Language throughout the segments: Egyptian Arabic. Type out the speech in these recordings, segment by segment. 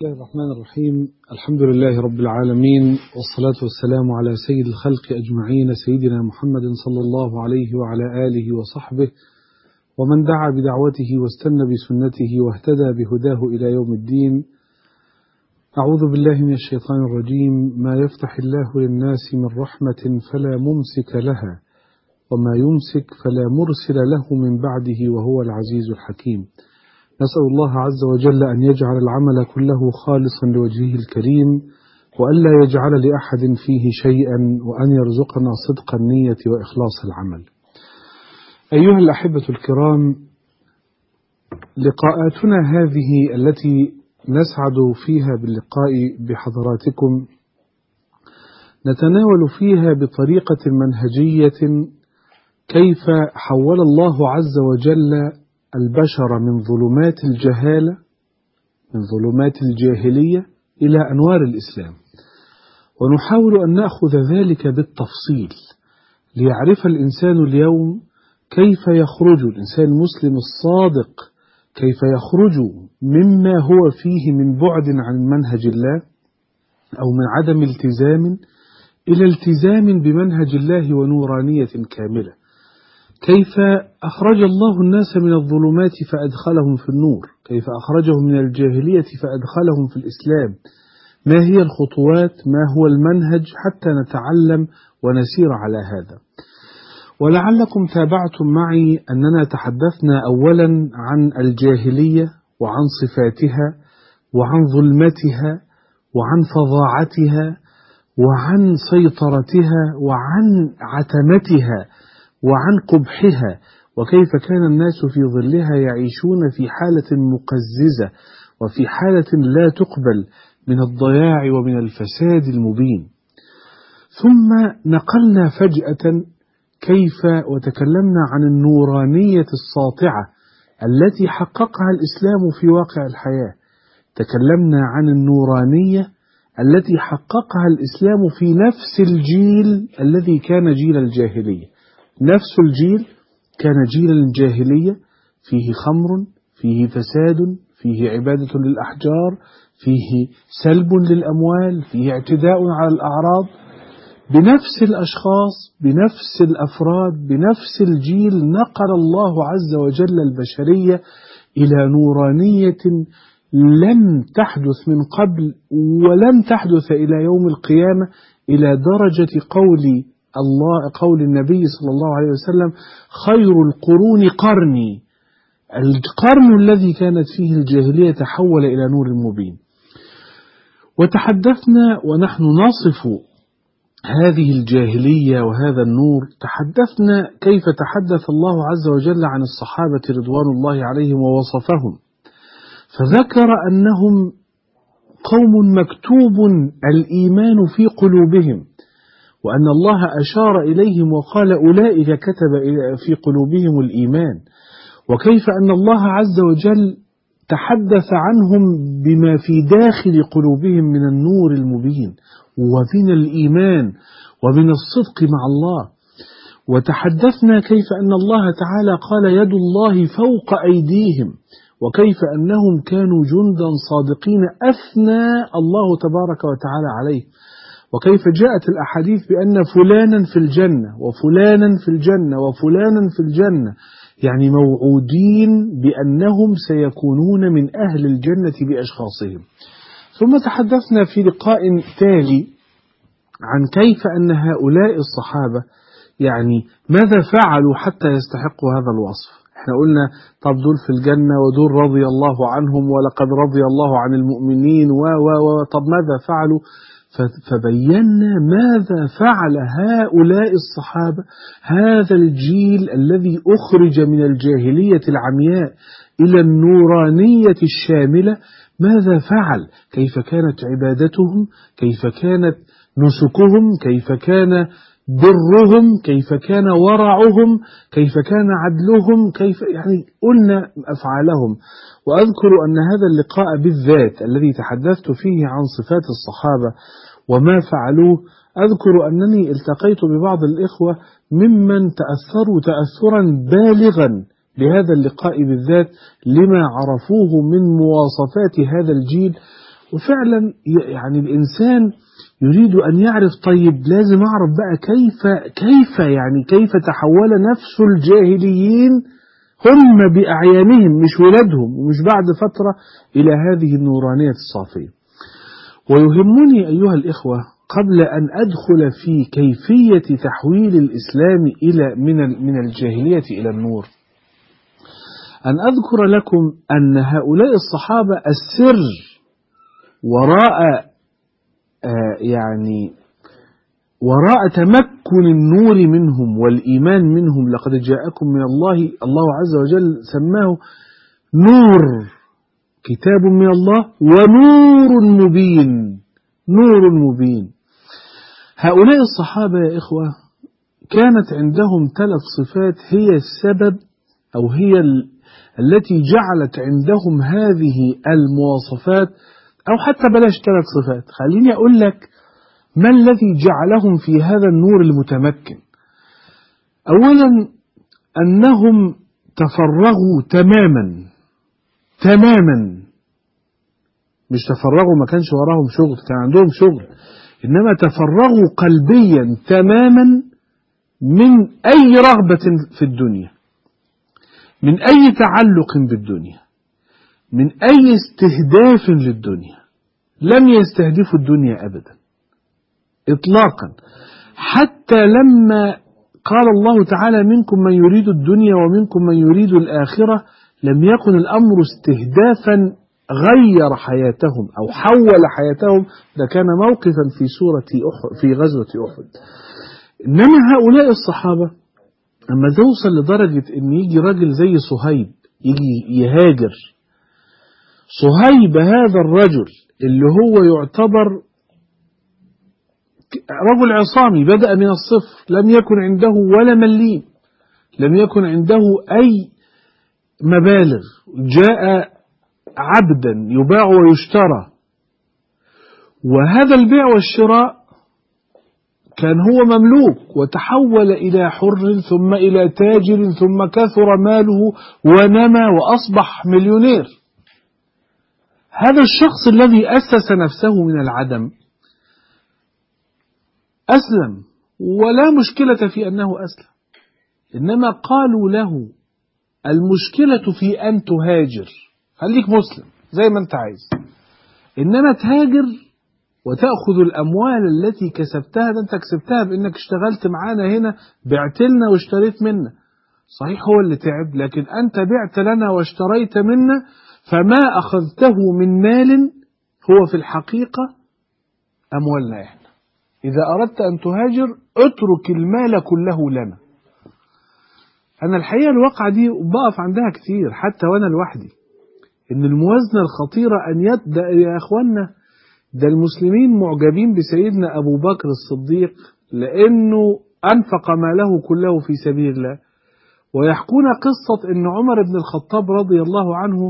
الله الرحمن الرحيم الحمد لله رب العالمين والصلاة والسلام على سيد الخلق أجمعين سيدنا محمد صلى الله عليه وعلى آله وصحبه ومن دعا بدعوته واستنى بسنته واهتدى بهداه إلى يوم الدين أعوذ بالله من الشيطان الرجيم ما يفتح الله للناس من رحمة فلا ممسك لها وما يمسك فلا مرسل له من بعده وهو العزيز الحكيم نسأل الله عز وجل أن يجعل العمل كله خالصا لوجهه الكريم وألا يجعل لأحد فيه شيئا وأن يرزقنا صدق النية وإخلاص العمل أيها الأحبة الكرام لقاءاتنا هذه التي نسعد فيها باللقاء بحضراتكم نتناول فيها بطريقة منهجية كيف حول الله عز وجل البشر من ظلمات الجهالة من ظلمات الجاهلية إلى أنوار الإسلام ونحاول أن نأخذ ذلك بالتفصيل ليعرف الإنسان اليوم كيف يخرج الإنسان المسلم الصادق كيف يخرج مما هو فيه من بعد عن منهج الله أو من عدم التزام إلى التزام بمنهج الله ونورانية كاملة كيف أخرج الله الناس من الظلمات فأدخلهم في النور كيف أخرجهم من الجاهلية فأدخلهم في الإسلام ما هي الخطوات ما هو المنهج حتى نتعلم ونسير على هذا ولعلكم تابعتم معي أننا تحدثنا أولا عن الجاهلية وعن صفاتها وعن ظلمتها وعن فظاعتها وعن سيطرتها وعن عتمتها وعن قبحها وكيف كان الناس في ظلها يعيشون في حالة مقززة وفي حالة لا تقبل من الضياع ومن الفساد المبين ثم نقلنا فجأة كيف وتكلمنا عن النورانية الساطعة التي حققها الإسلام في واقع الحياة تكلمنا عن النورانية التي حققها الإسلام في نفس الجيل الذي كان جيل الجاهلية نفس الجيل كان جيل الجاهلية فيه خمر فيه فساد فيه عبادة للأحجار فيه سلب للأموال فيه اعتداء على الأعراض بنفس الأشخاص بنفس الأفراد بنفس الجيل نقل الله عز وجل البشرية إلى نورانية لم تحدث من قبل ولن تحدث إلى يوم القيامة إلى درجة قول الله قول النبي صلى الله عليه وسلم خير القرون قرني القرن الذي كانت فيه الجاهلية تحول إلى نور مبين وتحدثنا ونحن نصف هذه الجاهلية وهذا النور تحدثنا كيف تحدث الله عز وجل عن الصحابة رضوان الله عليهم ووصفهم فذكر أنهم قوم مكتوب الإيمان في قلوبهم وأن الله أشار إليهم وقال أولئك كتب في قلوبهم الإيمان وكيف أن الله عز وجل تحدث عنهم بما في داخل قلوبهم من النور المبين ومن الإيمان ومن الصدق مع الله وتحدثنا كيف أن الله تعالى قال يد الله فوق أيديهم وكيف أنهم كانوا جندا صادقين أثنى الله تبارك وتعالى عليه وكيف جاءت الأحاديث بأن فلانا في الجنة وفلانا في الجنة وفلانا في الجنة يعني موعودين بأنهم سيكونون من أهل الجنة بأشخاصهم ثم تحدثنا في لقاء تالي عن كيف أن هؤلاء الصحابة يعني ماذا فعلوا حتى يستحقوا هذا الوصف احنا قلنا طب دول في الجنة ودول رضي الله عنهم ولقد رضي الله عن المؤمنين و و و طب ماذا فعلوا فبينا ماذا فعل هؤلاء الصحابة هذا الجيل الذي أخرج من الجاهلية العمياء إلى النورانية الشاملة ماذا فعل كيف كانت عبادتهم كيف كانت نسكهم كيف كان برهم كيف كان ورعهم كيف كان عدلهم كيف يعني قلنا أفعالهم وأذكر أن هذا اللقاء بالذات الذي تحدثت فيه عن صفات الصحابة وما فعلوه أذكر أنني التقيت ببعض الإخوة ممن تأثروا تأثرا بالغا بهذا اللقاء بالذات لما عرفوه من مواصفات هذا الجيل وفعلا يعني الإنسان يريد أن يعرف طيب لازم أعرف بقى كيف كيف يعني كيف تحول نفس الجاهليين هم بأعيانهم مش ولادهم ومش بعد فترة إلى هذه النورانية الصافية ويهمني أيها الإخوة قبل أن أدخل في كيفية تحويل الإسلام إلى من من الجاهلية إلى النور أن أذكر لكم أن هؤلاء الصحابة السر وراء آه يعني وراء تمكن النور منهم والإيمان منهم لقد جاءكم من الله الله عز وجل سماه نور كتاب من الله ونور مبين نور مبين هؤلاء الصحابة يا إخوة كانت عندهم ثلاث صفات هي السبب أو هي التي جعلت عندهم هذه المواصفات أو حتى بلاش ثلاث صفات خليني أقول لك ما الذي جعلهم في هذا النور المتمكن أولا أنهم تفرغوا تماما تماما مش تفرغوا ما كانش وراهم شغل كان عندهم شغل إنما تفرغوا قلبيا تماما من أي رغبة في الدنيا من أي تعلق بالدنيا من أي استهداف للدنيا لم يستهدفوا الدنيا أبدا إطلاقا حتى لما قال الله تعالى منكم من يريد الدنيا ومنكم من يريد الآخرة لم يكن الأمر استهدافا غير حياتهم أو حول حياتهم ده كان موقفا في سورة أحد في غزوة أحد إنما هؤلاء الصحابة أما توصل لدرجة إن يجي راجل زي صهيب يجي يهاجر صهيب هذا الرجل اللي هو يعتبر رجل عصامي بدأ من الصفر لم يكن عنده ولا مليم لم يكن عنده أي مبالغ جاء عبدا يباع ويشترى وهذا البيع والشراء كان هو مملوك وتحول إلى حر ثم إلى تاجر ثم كثر ماله ونمى وأصبح مليونير هذا الشخص الذي أسس نفسه من العدم أسلم ولا مشكلة في أنه أسلم إنما قالوا له المشكلة في أن تهاجر خليك مسلم زي ما أنت عايز إنما تهاجر وتأخذ الأموال التي كسبتها ده أنت كسبتها بأنك اشتغلت معانا هنا بعت لنا واشتريت منا صحيح هو اللي تعب لكن أنت بعت لنا واشتريت منا فما أخذته من مال هو في الحقيقة أموالنا إحنا إذا أردت أن تهاجر اترك المال كله لنا أنا الحقيقة الواقعة دي بقف عندها كتير حتى وأنا لوحدي إن الموازنة الخطيرة أن يبدأ يا أخوانا ده المسلمين معجبين بسيدنا أبو بكر الصديق لأنه أنفق ماله كله في سبيل الله ويحكون قصة أن عمر بن الخطاب رضي الله عنه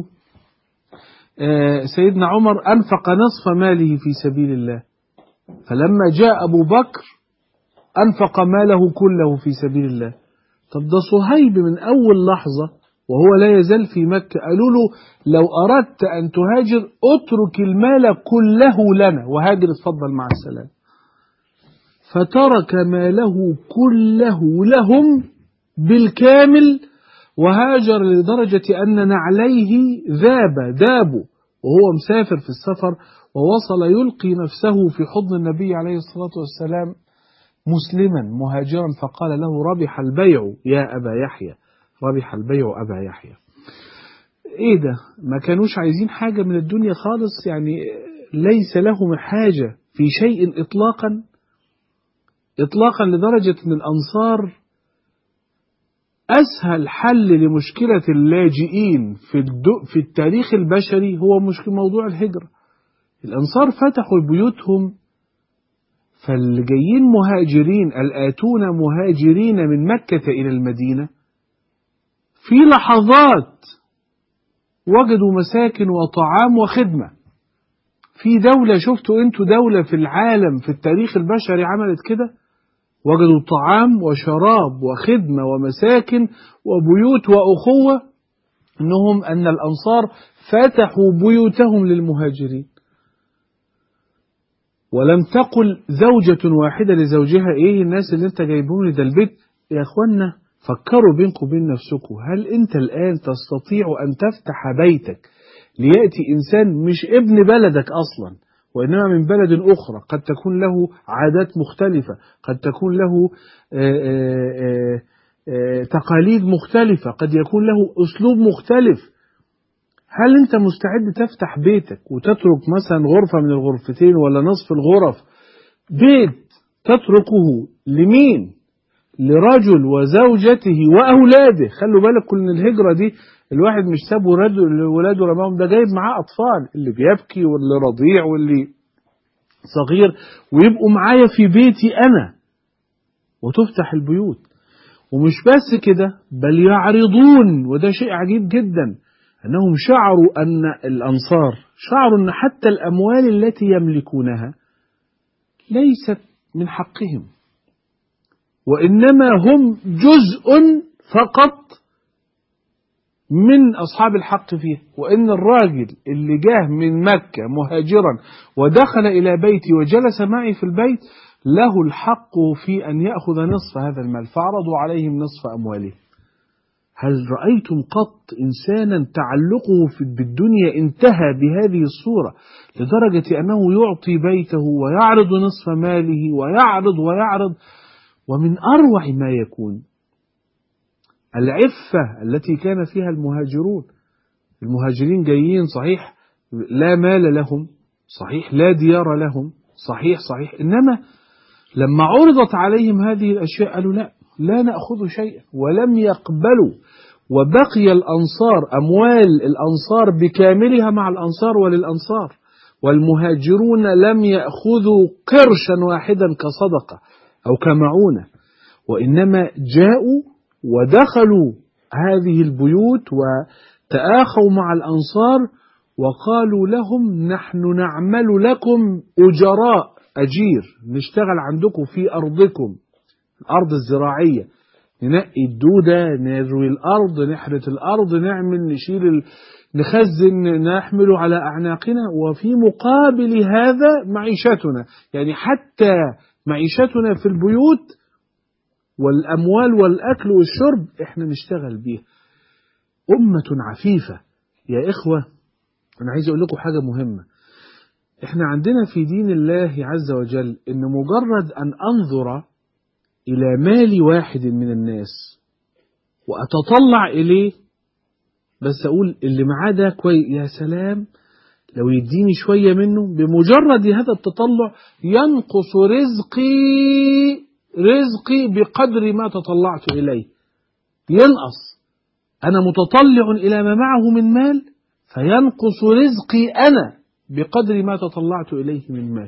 سيدنا عمر أنفق نصف ماله في سبيل الله فلما جاء أبو بكر أنفق ماله كله في سبيل الله طب ده صهيب من أول لحظة وهو لا يزال في مكة قالوا له لو أردت أن تهاجر اترك المال كله لنا وهاجر اتفضل مع السلامة فترك ماله كله لهم بالكامل وهاجر لدرجة أن نعليه ذاب دابوا وهو مسافر في السفر ووصل يلقي نفسه في حضن النبي عليه الصلاة والسلام مسلما مهاجرا فقال له ربح البيع يا أبا يحيى ربح البيع أبا يحيى إيه ده ما كانوش عايزين حاجة من الدنيا خالص يعني ليس لهم حاجة في شيء إطلاقا إطلاقا لدرجة أن الأنصار أسهل حل لمشكلة اللاجئين في, في التاريخ البشري هو مشكلة موضوع الهجرة الأنصار فتحوا بيوتهم فاللي جايين مهاجرين الآتون مهاجرين من مكة إلى المدينة في لحظات وجدوا مساكن وطعام وخدمة في دولة شفتوا انتوا دولة في العالم في التاريخ البشري عملت كده وجدوا طعام وشراب وخدمة ومساكن وبيوت وأخوة إنهم أن الأنصار فتحوا بيوتهم للمهاجرين ولم تقل زوجة واحدة لزوجها ايه الناس اللي انت جايبوني ده البيت يا اخوانا فكروا بينكم وبين نفسكم هل انت الان تستطيع ان تفتح بيتك ليأتي انسان مش ابن بلدك اصلا وإنما من بلد أخرى قد تكون له عادات مختلفة قد تكون له آآ آآ آآ تقاليد مختلفة قد يكون له أسلوب مختلف هل أنت مستعد تفتح بيتك وتترك مثلا غرفة من الغرفتين ولا نصف الغرف بيت تتركه لمين لرجل وزوجته وأولاده خلوا بالك كل الهجرة دي الواحد مش ساب ولاده ولاده رماهم ده جايب معاه أطفال اللي بيبكي واللي رضيع واللي صغير ويبقوا معايا في بيتي أنا وتفتح البيوت ومش بس كده بل يعرضون وده شيء عجيب جدا أنهم شعروا أن الأنصار شعروا أن حتى الأموال التي يملكونها ليست من حقهم وإنما هم جزء فقط من أصحاب الحق فيه وإن الراجل اللي جاه من مكة مهاجرا ودخل إلى بيتي وجلس معي في البيت له الحق في أن يأخذ نصف هذا المال فعرضوا عليهم نصف أموالهم هل رأيتم قط إنسانا تعلقه بالدنيا انتهى بهذه الصورة لدرجة أنه يعطي بيته ويعرض نصف ماله ويعرض ويعرض ومن أروع ما يكون العفة التي كان فيها المهاجرون المهاجرين جايين صحيح لا مال لهم صحيح لا ديار لهم صحيح صحيح إنما لما عرضت عليهم هذه الأشياء قالوا لا لا نأخذ شيئا ولم يقبلوا وبقي الأنصار أموال الأنصار بكاملها مع الأنصار وللأنصار والمهاجرون لم يأخذوا قرشا واحدا كصدقة أو كمعونة وإنما جاءوا ودخلوا هذه البيوت وتآخوا مع الأنصار وقالوا لهم نحن نعمل لكم أجراء أجير نشتغل عندكم في أرضكم الأرض الزراعية ننقي الدودة نروي الأرض نحرث الأرض نعمل نشيل ال... نخزن نحمل على أعناقنا وفي مقابل هذا معيشتنا يعني حتى معيشتنا في البيوت والأموال والأكل والشرب إحنا نشتغل بيها أمة عفيفة يا إخوة أنا عايز أقول لكم حاجة مهمة إحنا عندنا في دين الله عز وجل إن مجرد أن أنظر إلى مال واحد من الناس وأتطلع إليه بس أقول اللي معاه ده كويس يا سلام لو يديني شوية منه بمجرد هذا التطلع ينقص رزقي رزقي بقدر ما تطلعت إليه ينقص أنا متطلع إلى ما معه من مال فينقص رزقي أنا بقدر ما تطلعت إليه من مال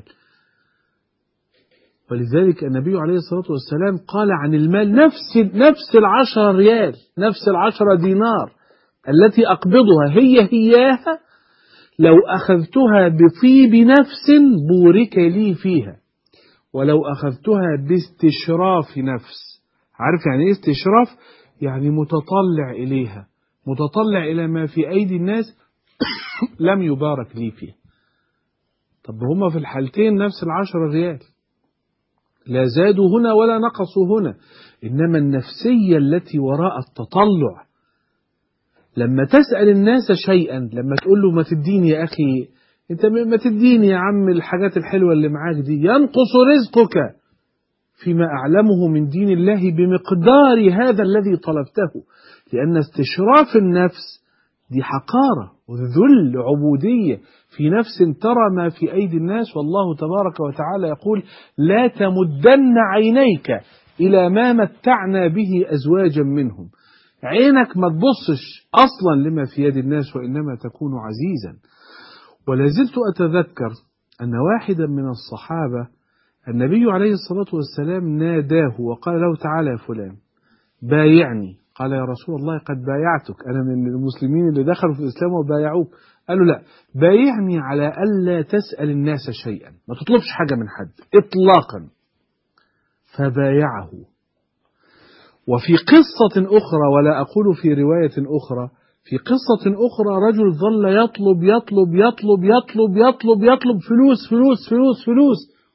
ولذلك النبي عليه الصلاة والسلام قال عن المال نفس نفس العشرة ريال نفس العشرة دينار التي أقبضها هي هياها لو أخذتها بطيب نفس بورك لي فيها ولو أخذتها باستشراف نفس عارف يعني إيه استشراف يعني متطلع إليها متطلع إلى ما في أيدي الناس لم يبارك لي فيه طب هما في الحالتين نفس العشرة ريال لا زادوا هنا ولا نقصوا هنا إنما النفسية التي وراء التطلع لما تسأل الناس شيئا لما تقول له ما تديني يا أخي أنت ما تديني يا عم الحاجات الحلوة اللي معاك دي ينقص رزقك فيما أعلمه من دين الله بمقدار هذا الذي طلبته لأن استشراف النفس دي حقارة وذل عبودية في نفس ترى ما في أيدي الناس والله تبارك وتعالى يقول لا تمدن عينيك إلى ما متعنا به أزواجا منهم عينك ما تبصش أصلا لما في يد الناس وإنما تكون عزيزا ولا زلت أتذكر أن واحدا من الصحابة النبي عليه الصلاة والسلام ناداه وقال له تعالى يا فلان بايعني قال يا رسول الله قد بايعتك أنا من المسلمين اللي دخلوا في الإسلام وبايعوك قال له لا بايعني على ألا تسأل الناس شيئا ما تطلبش حاجة من حد إطلاقا فبايعه وفي قصة أخرى ولا أقول في رواية أخرى في قصة أخرى رجل ظل يطلب يطلب يطلب يطلب يطلب يطلب فلوس فلوس فلوس فلوس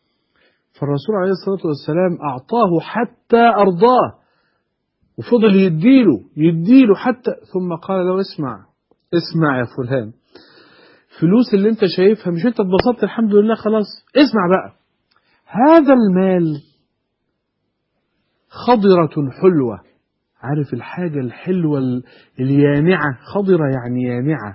فالرسول عليه الصلاة والسلام أعطاه حتى أرضاه وفضل يديله يديله حتى ثم قال له اسمع اسمع يا فلان فلوس اللي انت شايفها مش انت اتبسطت الحمد لله خلاص اسمع بقى هذا المال خضرة حلوة عارف الحاجة الحلوة اليانعة خضرة يعني يانعة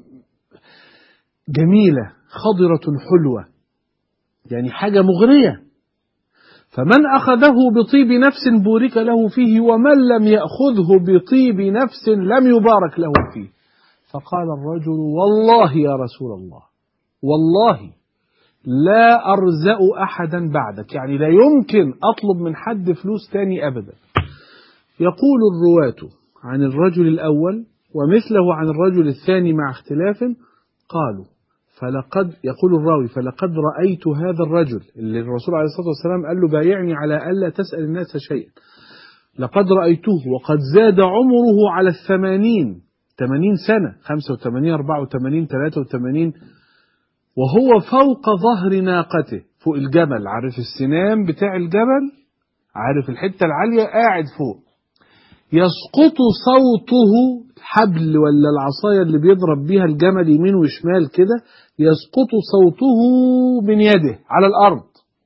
جميلة خضرة حلوة يعني حاجة مغرية فمن أخذه بطيب نفس بورك له فيه ومن لم يأخذه بطيب نفس لم يبارك له فيه فقال الرجل والله يا رسول الله والله لا أرزأ أحدا بعدك يعني لا يمكن أطلب من حد فلوس تاني أبدا يقول الرواة عن الرجل الأول ومثله عن الرجل الثاني مع اختلاف قالوا فلقد يقول الراوي فلقد رأيت هذا الرجل اللي الرسول عليه الصلاة والسلام قال له بايعني على ألا تسأل الناس شيئا لقد رأيته وقد زاد عمره على الثمانين ثمانين سنة خمسة وثمانين أربعة وثمانين ثلاثة وثمانين وهو فوق ظهر ناقته فوق الجبل عارف السنام بتاع الجبل عارف الحتة العالية قاعد فوق يسقط صوته الحبل ولا العصاية اللي بيضرب بيها الجمل يمين وشمال كده يسقط صوته من يده على الأرض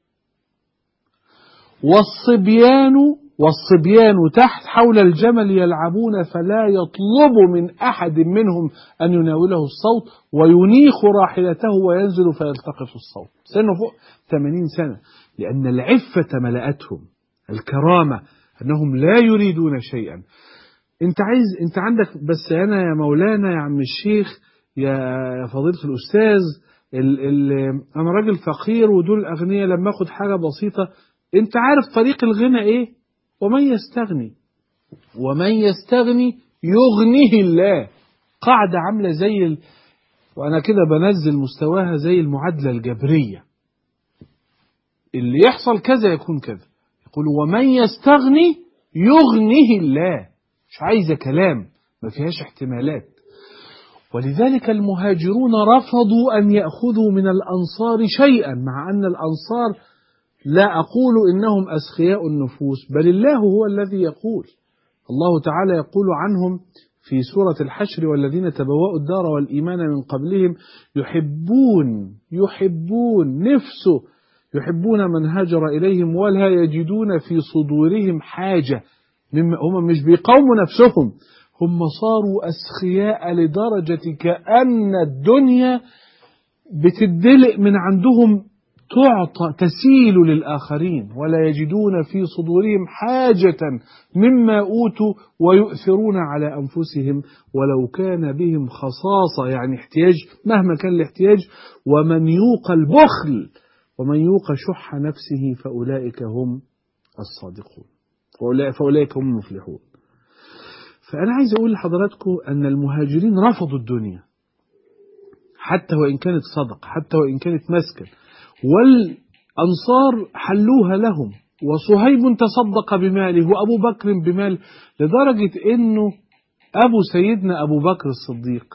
والصبيان والصبيان تحت حول الجمل يلعبون فلا يطلب من أحد منهم أن يناوله الصوت وينيخ راحلته وينزل فيلتقط الصوت سنه فوق 80 سنة لأن العفة ملأتهم الكرامة أنهم لا يريدون شيئا أنت عايز أنت عندك بس أنا يا مولانا يا عم الشيخ يا فضيلة الأستاذ ال ال أنا راجل فقير ودول أغنياء لما أخد حاجة بسيطة أنت عارف طريق الغنى إيه ومن يستغني ومن يستغني يغنيه الله قاعدة عاملة زي ال... وأنا كده بنزل مستواها زي المعادلة الجبرية اللي يحصل كذا يكون كذا يقول ومن يستغني يغنيه الله مش عايزة كلام ما فيهاش احتمالات ولذلك المهاجرون رفضوا أن يأخذوا من الأنصار شيئا مع أن الأنصار لا أقول إنهم أسخياء النفوس بل الله هو الذي يقول الله تعالى يقول عنهم في سورة الحشر والذين تبوأوا الدار والإيمان من قبلهم يحبون يحبون نفسه يحبون من هاجر إليهم ولا يجدون في صدورهم حاجة هم مش بيقاوموا نفسهم هم صاروا أسخياء لدرجة كأن الدنيا بتدلق من عندهم تعطى تسيل للآخرين ولا يجدون في صدورهم حاجة مما أوتوا ويؤثرون على أنفسهم ولو كان بهم خصاصة يعني احتياج مهما كان الاحتياج ومن يوق البخل ومن يوق شح نفسه فأولئك هم الصادقون فأولئك هم المفلحون فأنا عايز أقول لحضراتكم أن المهاجرين رفضوا الدنيا حتى وإن كانت صدق حتى وإن كانت مسكن والأنصار حلوها لهم وصهيب تصدق بماله وأبو بكر بمال لدرجة أنه أبو سيدنا أبو بكر الصديق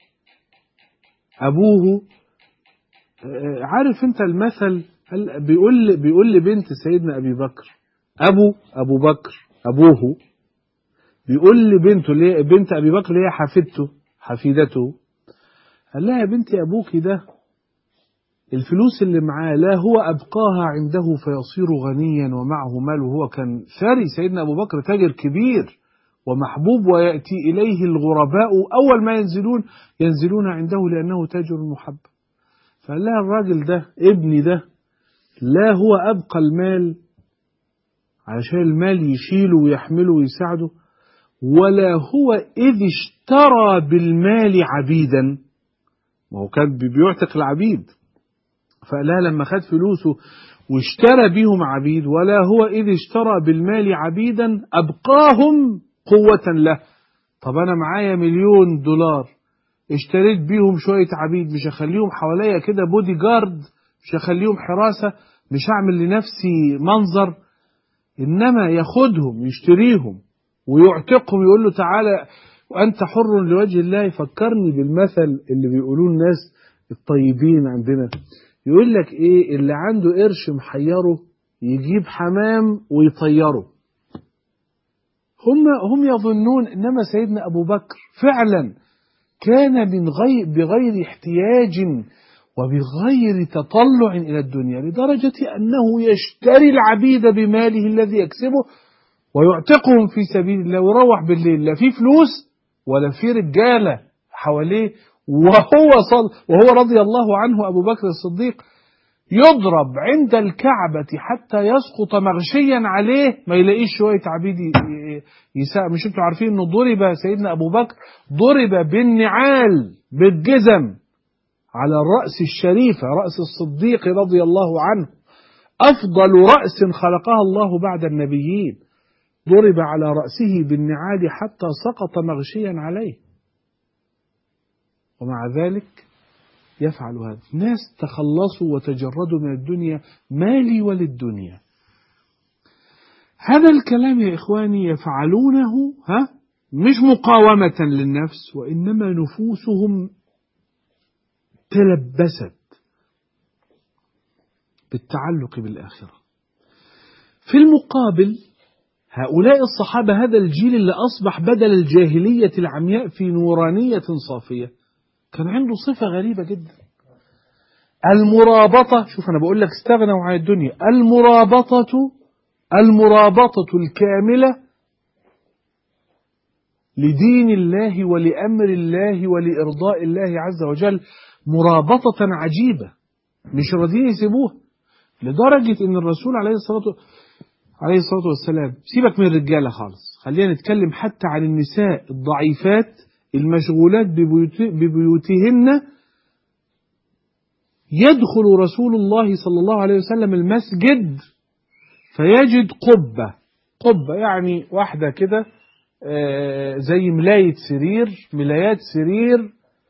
أبوه عارف أنت المثل بيقول بيقول لبنت سيدنا أبي بكر أبو أبو بكر أبوه بيقول لبنته اللي بنت أبي بكر اللي هي حفيدته حفيدته قال لها يا بنتي أبوك ده الفلوس اللي معاه لا هو أبقاها عنده فيصير غنيا ومعه مال وهو كان ثري سيدنا أبو بكر تاجر كبير ومحبوب ويأتي إليه الغرباء أول ما ينزلون ينزلون عنده لأنه تاجر محب فقال لها الراجل ده ابني ده لا هو أبقى المال علشان المال يشيله ويحمله ويساعده ولا هو إذ اشترى بالمال عبيدا ما هو كان بيعتق العبيد فقالها لما خد فلوسه واشترى بيهم عبيد ولا هو إذ اشترى بالمال عبيدا أبقاهم قوة له طب أنا معايا مليون دولار اشتريت بيهم شوية عبيد مش هخليهم حواليا كده بودي جارد مش هخليهم حراسة مش هعمل لنفسي منظر إنما ياخدهم يشتريهم ويعتقهم يقول له تعالى وأنت حر لوجه الله يفكرني بالمثل اللي بيقولوه الناس الطيبين عندنا يقول لك إيه اللي عنده قرش محيره يجيب حمام ويطيره هم هم يظنون انما سيدنا ابو بكر فعلا كان من غير بغير احتياج وبغير تطلع الى الدنيا لدرجه انه يشتري العبيد بماله الذي يكسبه ويعتقهم في سبيل الله ويروح بالليل لا في فلوس ولا في رجاله حواليه وهو صل وهو رضي الله عنه ابو بكر الصديق يضرب عند الكعبة حتى يسقط مغشيا عليه ما يلاقيش شوية عبيد يساء مش انتوا عارفين انه ضرب سيدنا ابو بكر ضرب بالنعال بالجزم على الرأس الشريفة رأس الصديق رضي الله عنه أفضل رأس خلقها الله بعد النبيين ضرب على رأسه بالنعال حتى سقط مغشيا عليه ومع ذلك يفعل هذا ناس تخلصوا وتجردوا من الدنيا مالي وللدنيا هذا الكلام يا إخواني يفعلونه ها مش مقاومة للنفس وإنما نفوسهم تلبست بالتعلق بالآخرة في المقابل هؤلاء الصحابة هذا الجيل اللي أصبح بدل الجاهلية العمياء في نورانية صافية كان عنده صفة غريبة جدا المرابطة شوف أنا بقول لك استغنوا عن الدنيا المرابطة المرابطة الكاملة لدين الله ولأمر الله ولإرضاء الله عز وجل مرابطة عجيبة مش راضيين يسيبوها لدرجة أن الرسول عليه الصلاة عليه الصلاة والسلام سيبك من الرجالة خالص خلينا نتكلم حتى عن النساء الضعيفات المشغولات ببيوت ببيوتهن يدخل رسول الله صلى الله عليه وسلم المسجد فيجد قبة قبة يعني واحدة كده زي ملاية سرير ملايات سرير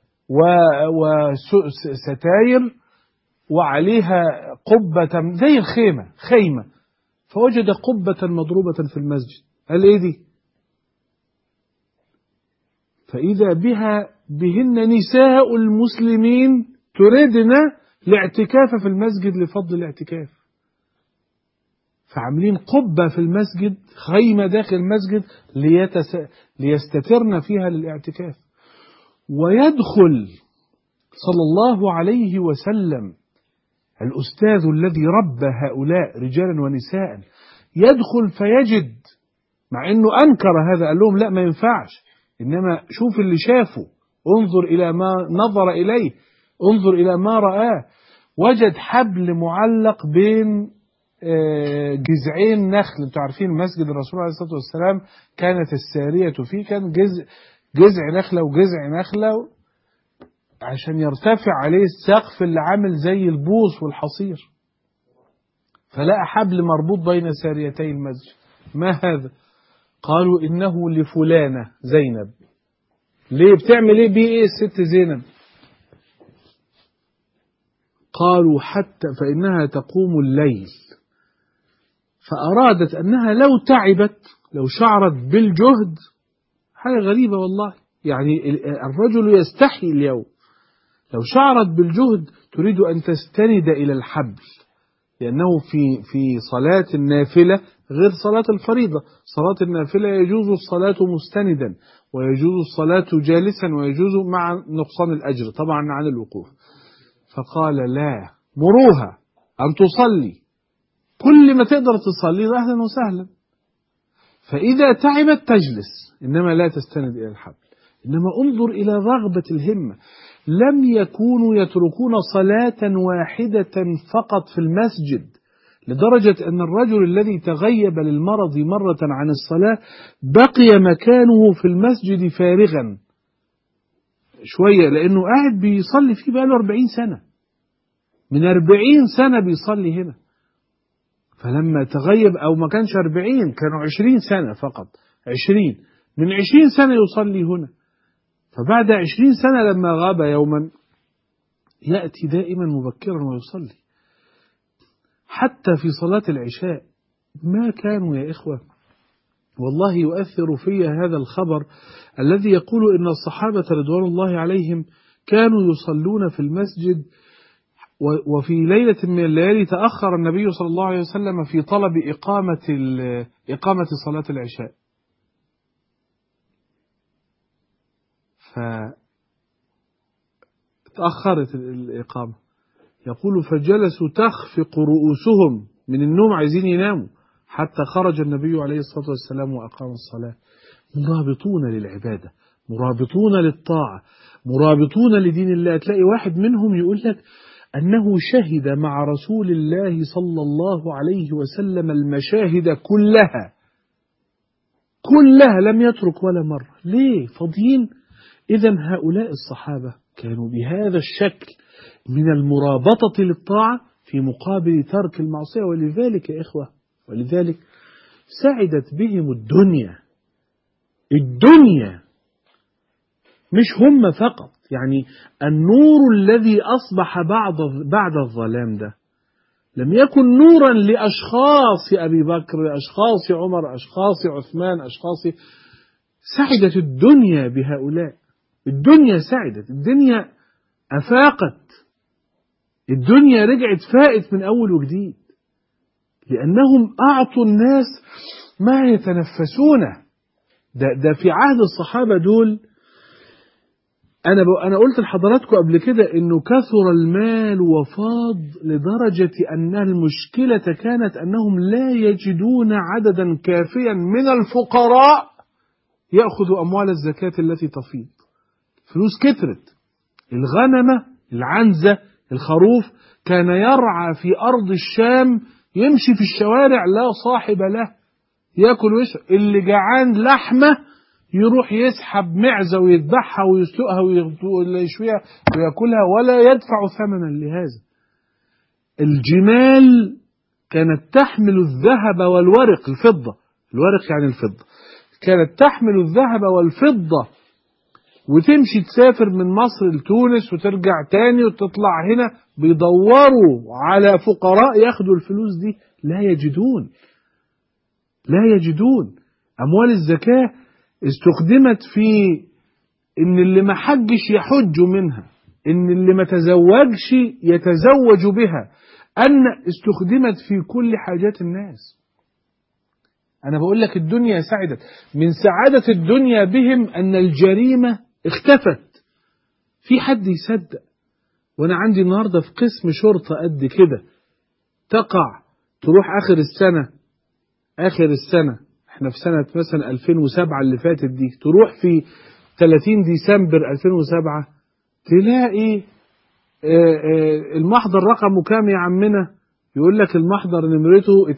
وستاير وعليها قبة زي الخيمة خيمة فوجد قبة مضروبة في المسجد قال ايه دي فإذا بها بهن نساء المسلمين تردن الاعتكاف في المسجد لفضل الاعتكاف فعاملين قبة في المسجد خيمة داخل المسجد ليتس... ليستترن فيها للاعتكاف ويدخل صلى الله عليه وسلم الأستاذ الذي ربى هؤلاء رجالا ونساء يدخل فيجد مع أنه أنكر هذا قال لهم لا ما ينفعش إنما شوف اللي شافه انظر إلى ما نظر إليه انظر إلى ما رآه وجد حبل معلق بين جذعين نخل انتوا عارفين مسجد الرسول عليه الصلاة والسلام كانت السارية فيه كان جذع جذع نخلة وجذع نخلة عشان يرتفع عليه السقف اللي عامل زي البوص والحصير فلقى حبل مربوط بين ساريتي المسجد ما هذا قالوا إنه لفلانة زينب ليه بتعمل ايه بيه ايه الست زينب قالوا حتى فإنها تقوم الليل فأرادت أنها لو تعبت لو شعرت بالجهد حاجة غريبة والله يعني الرجل يستحي اليوم لو شعرت بالجهد تريد أن تستند إلى الحبل لأنه في في صلاة النافلة غير صلاة الفريضة صلاة النافلة يجوز الصلاة مستندا ويجوز الصلاة جالسا ويجوز مع نقصان الأجر طبعا عن الوقوف فقال لا مروها أن تصلي كل ما تقدر تصلي أهلا وسهلا فإذا تعبت تجلس إنما لا تستند إلى الحبل إنما انظر إلى رغبة الهمة لم يكونوا يتركون صلاة واحدة فقط في المسجد لدرجة أن الرجل الذي تغيب للمرض مرة عن الصلاة بقي مكانه في المسجد فارغا شوية لأنه قاعد بيصلي فيه بقاله 40 سنة من 40 سنة بيصلي هنا فلما تغيب أو ما كانش 40 كانوا 20 سنة فقط 20 من 20 سنة يصلي هنا فبعد 20 سنة لما غاب يوما يأتي دائما مبكرا ويصلي حتى في صلاة العشاء ما كانوا يا إخوة والله يؤثر في هذا الخبر الذي يقول إن الصحابة رضوان الله عليهم كانوا يصلون في المسجد و- وفي ليلة من الليالي تأخر النبي صلى الله عليه وسلم في طلب إقامة ال- إقامة صلاة العشاء ف تأخرت ال- الإقامة يقول فجلسوا تخفق رؤوسهم من النوم عايزين يناموا حتى خرج النبي عليه الصلاة والسلام وأقام الصلاة مرابطون للعبادة مرابطون للطاعة مرابطون لدين الله تلاقي واحد منهم يقول لك أنه شهد مع رسول الله صلى الله عليه وسلم المشاهد كلها كلها لم يترك ولا مرة ليه فاضيين إذا هؤلاء الصحابة كانوا بهذا الشكل من المرابطة للطاعة في مقابل ترك المعصية ولذلك يا إخوة ولذلك سعدت بهم الدنيا الدنيا مش هم فقط يعني النور الذي أصبح بعد بعد الظلام ده لم يكن نورا لأشخاص أبي بكر أشخاص عمر أشخاص عثمان أشخاص سعدت الدنيا بهؤلاء الدنيا سعدت الدنيا أفاقت الدنيا رجعت فائت من أول وجديد لأنهم أعطوا الناس ما يتنفسونه ده, ده في عهد الصحابة دول أنا ب... أنا قلت لحضراتكم قبل كده إنه كثر المال وفاض لدرجة أن المشكلة كانت أنهم لا يجدون عددا كافيا من الفقراء يأخذوا أموال الزكاة التي تفيض فلوس كترت الغنمة العنزة الخروف كان يرعى في أرض الشام يمشي في الشوارع لا صاحب له ياكل ويشرب اللي جعان لحمة يروح يسحب معزة ويذبحها ويسلقها ويشويها وياكلها ولا يدفع ثمنا لهذا الجمال كانت تحمل الذهب والورق الفضة الورق يعني الفضة كانت تحمل الذهب والفضة وتمشي تسافر من مصر لتونس وترجع تاني وتطلع هنا بيدوروا على فقراء ياخدوا الفلوس دي لا يجدون لا يجدون أموال الزكاة استخدمت في إن اللي ما حجش يحج منها إن اللي ما تزوجش يتزوج بها أن استخدمت في كل حاجات الناس أنا بقول لك الدنيا سعدت من سعادة الدنيا بهم أن الجريمة اختفت في حد يصدق وأنا عندي النهاردة في قسم شرطة قد كده تقع تروح آخر السنة آخر السنة احنا في سنة مثلا 2007 اللي فاتت دي تروح في 30 ديسمبر 2007 تلاقي اه اه المحضر رقمه كام يا عمنا يقول لك المحضر نمرته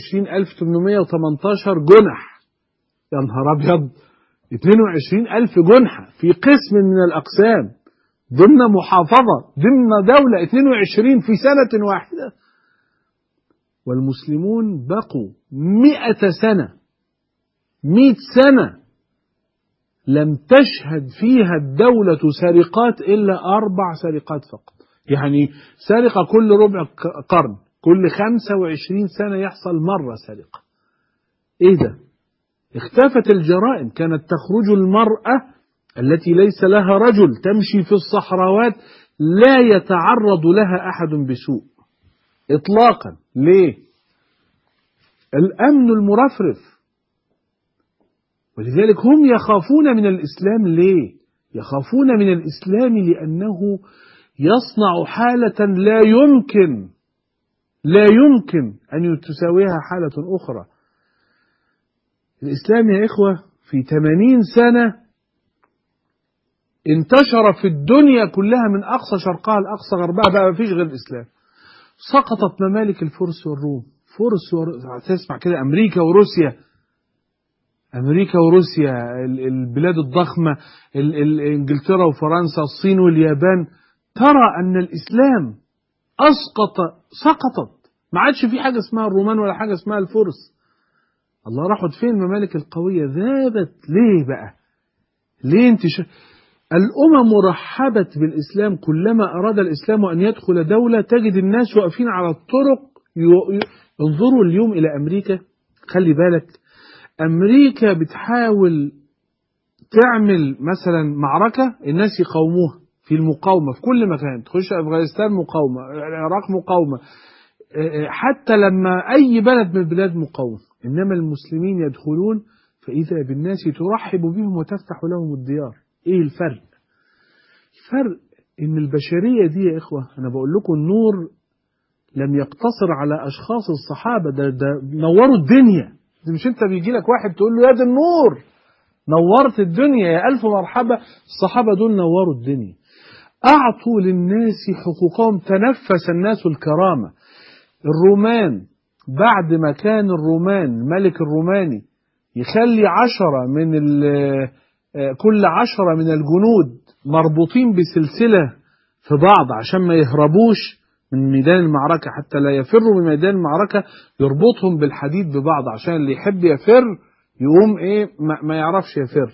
22818 جنح يا نهار ابيض 22000 جنحة في قسم من الأقسام ضمن محافظة ضمن دولة 22 في سنة واحدة والمسلمون بقوا مئة سنة مئة سنة لم تشهد فيها الدولة سرقات إلا أربع سرقات فقط يعني سرقة كل ربع قرن كل خمسة وعشرين سنة يحصل مرة سرقة إيه ده اختفت الجرائم كانت تخرج المرأة التي ليس لها رجل تمشي في الصحراوات لا يتعرض لها أحد بسوء إطلاقا ليه الأمن المرفرف ولذلك هم يخافون من الإسلام ليه يخافون من الإسلام لأنه يصنع حالة لا يمكن لا يمكن أن تساويها حالة أخرى الإسلام يا إخوة في 80 سنة انتشر في الدنيا كلها من أقصى شرقها لأقصى غربها بقى ما فيش غير الإسلام سقطت ممالك الفرس والروم فرس ور... تسمع كده أمريكا وروسيا أمريكا وروسيا البلاد الضخمة إنجلترا وفرنسا الصين واليابان ترى أن الإسلام أسقط سقطت ما عادش في حاجة اسمها الرومان ولا حاجة اسمها الفرس الله راحت فين الممالك القوية ذابت ليه بقى ليه انت ش... الأمم رحبت بالإسلام كلما أراد الإسلام أن يدخل دولة تجد الناس واقفين على الطرق ي... انظروا اليوم إلى أمريكا خلي بالك أمريكا بتحاول تعمل مثلا معركة الناس يقاوموها في المقاومة في كل مكان تخش أفغانستان مقاومة العراق مقاومة حتى لما أي بلد من البلاد مقاوم إنما المسلمين يدخلون فإذا بالناس ترحب بهم وتفتح لهم الديار إيه الفرق الفرق إن البشرية دي يا إخوة أنا بقول لكم النور لم يقتصر على أشخاص الصحابة ده, ده نوروا الدنيا ده مش أنت بيجي لك واحد تقول له يا ده النور نورت الدنيا يا ألف مرحبا الصحابة دول نوروا الدنيا أعطوا للناس حقوقهم تنفس الناس الكرامة الرومان بعد ما كان الرومان الملك الروماني يخلي عشرة من كل عشرة من الجنود مربوطين بسلسلة في بعض عشان ما يهربوش من ميدان المعركة حتى لا يفروا من ميدان المعركة يربطهم بالحديد ببعض عشان اللي يحب يفر يقوم ايه ما يعرفش يفر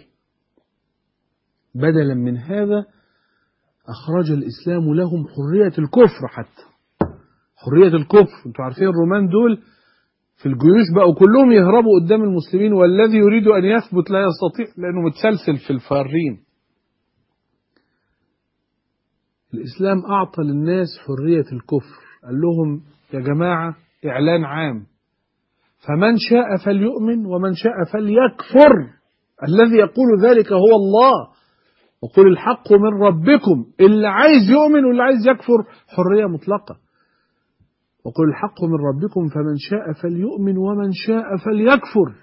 بدلا من هذا أخرج الإسلام لهم حرية الكفر حتى حرية الكفر انتوا عارفين الرومان دول في الجيوش بقوا كلهم يهربوا قدام المسلمين والذي يريد أن يثبت لا يستطيع لأنه متسلسل في الفارين الإسلام أعطى للناس حرية الكفر قال لهم يا جماعة إعلان عام فمن شاء فليؤمن ومن شاء فليكفر الذي يقول ذلك هو الله وقل الحق من ربكم اللي عايز يؤمن واللي عايز يكفر حرية مطلقة وقل الحق من ربكم فمن شاء فليؤمن ومن شاء فليكفر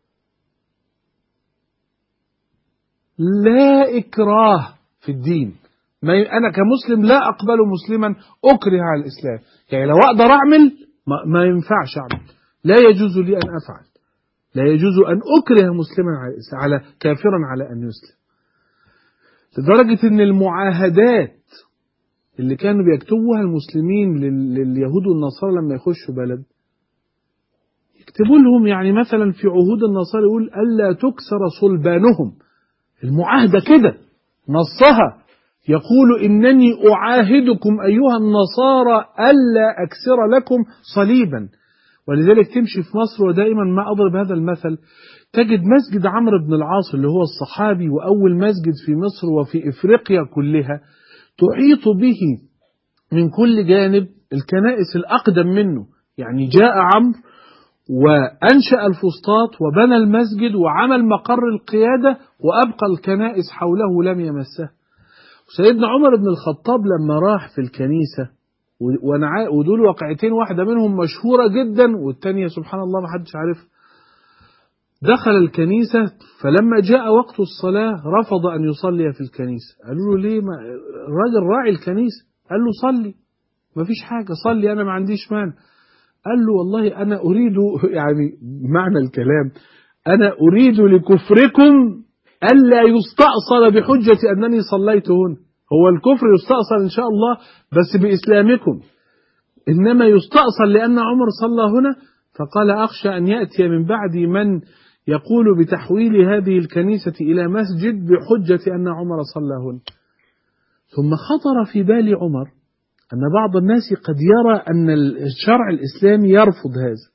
لا إكراه في الدين ما أنا كمسلم لا أقبل مسلما أكره على الإسلام يعني لو أقدر أعمل ما, ما ينفعش أعمل لا يجوز لي أن أفعل لا يجوز أن أكره مسلما على, على كافرا على أن يسلم لدرجة أن المعاهدات اللي كانوا بيكتبوها المسلمين لليهود والنصارى لما يخشوا بلد يكتبوا لهم يعني مثلا في عهود النصارى يقول ألا تكسر صلبانهم المعاهدة كده نصها يقول إنني أعاهدكم أيها النصارى ألا أكسر لكم صليبا ولذلك تمشي في مصر ودائما ما أضرب هذا المثل تجد مسجد عمرو بن العاص اللي هو الصحابي وأول مسجد في مصر وفي إفريقيا كلها تحيط به من كل جانب الكنائس الأقدم منه يعني جاء عمرو وأنشأ الفسطاط وبنى المسجد وعمل مقر القيادة وأبقى الكنائس حوله لم يمسها سيدنا عمر بن الخطاب لما راح في الكنيسة ودول واقعتين واحدة منهم مشهورة جدا والتانية سبحان الله ما حدش عارفها دخل الكنيسة فلما جاء وقت الصلاة رفض أن يصلي في الكنيسة قالوا له ليه ما الراجل راعي الكنيسة قال له صلي ما فيش حاجة صلي أنا ما عنديش مانع قال له والله أنا أريد يعني معنى الكلام أنا أريد لكفركم ألا يستأصل بحجة أنني صليت هنا هو الكفر يستأصل إن شاء الله بس بإسلامكم إنما يستأصل لأن عمر صلى هنا فقال أخشى أن يأتي من بعدي من يقول بتحويل هذه الكنيسة إلى مسجد بحجة أن عمر صلى هنا ثم خطر في بال عمر أن بعض الناس قد يرى أن الشرع الإسلامي يرفض هذا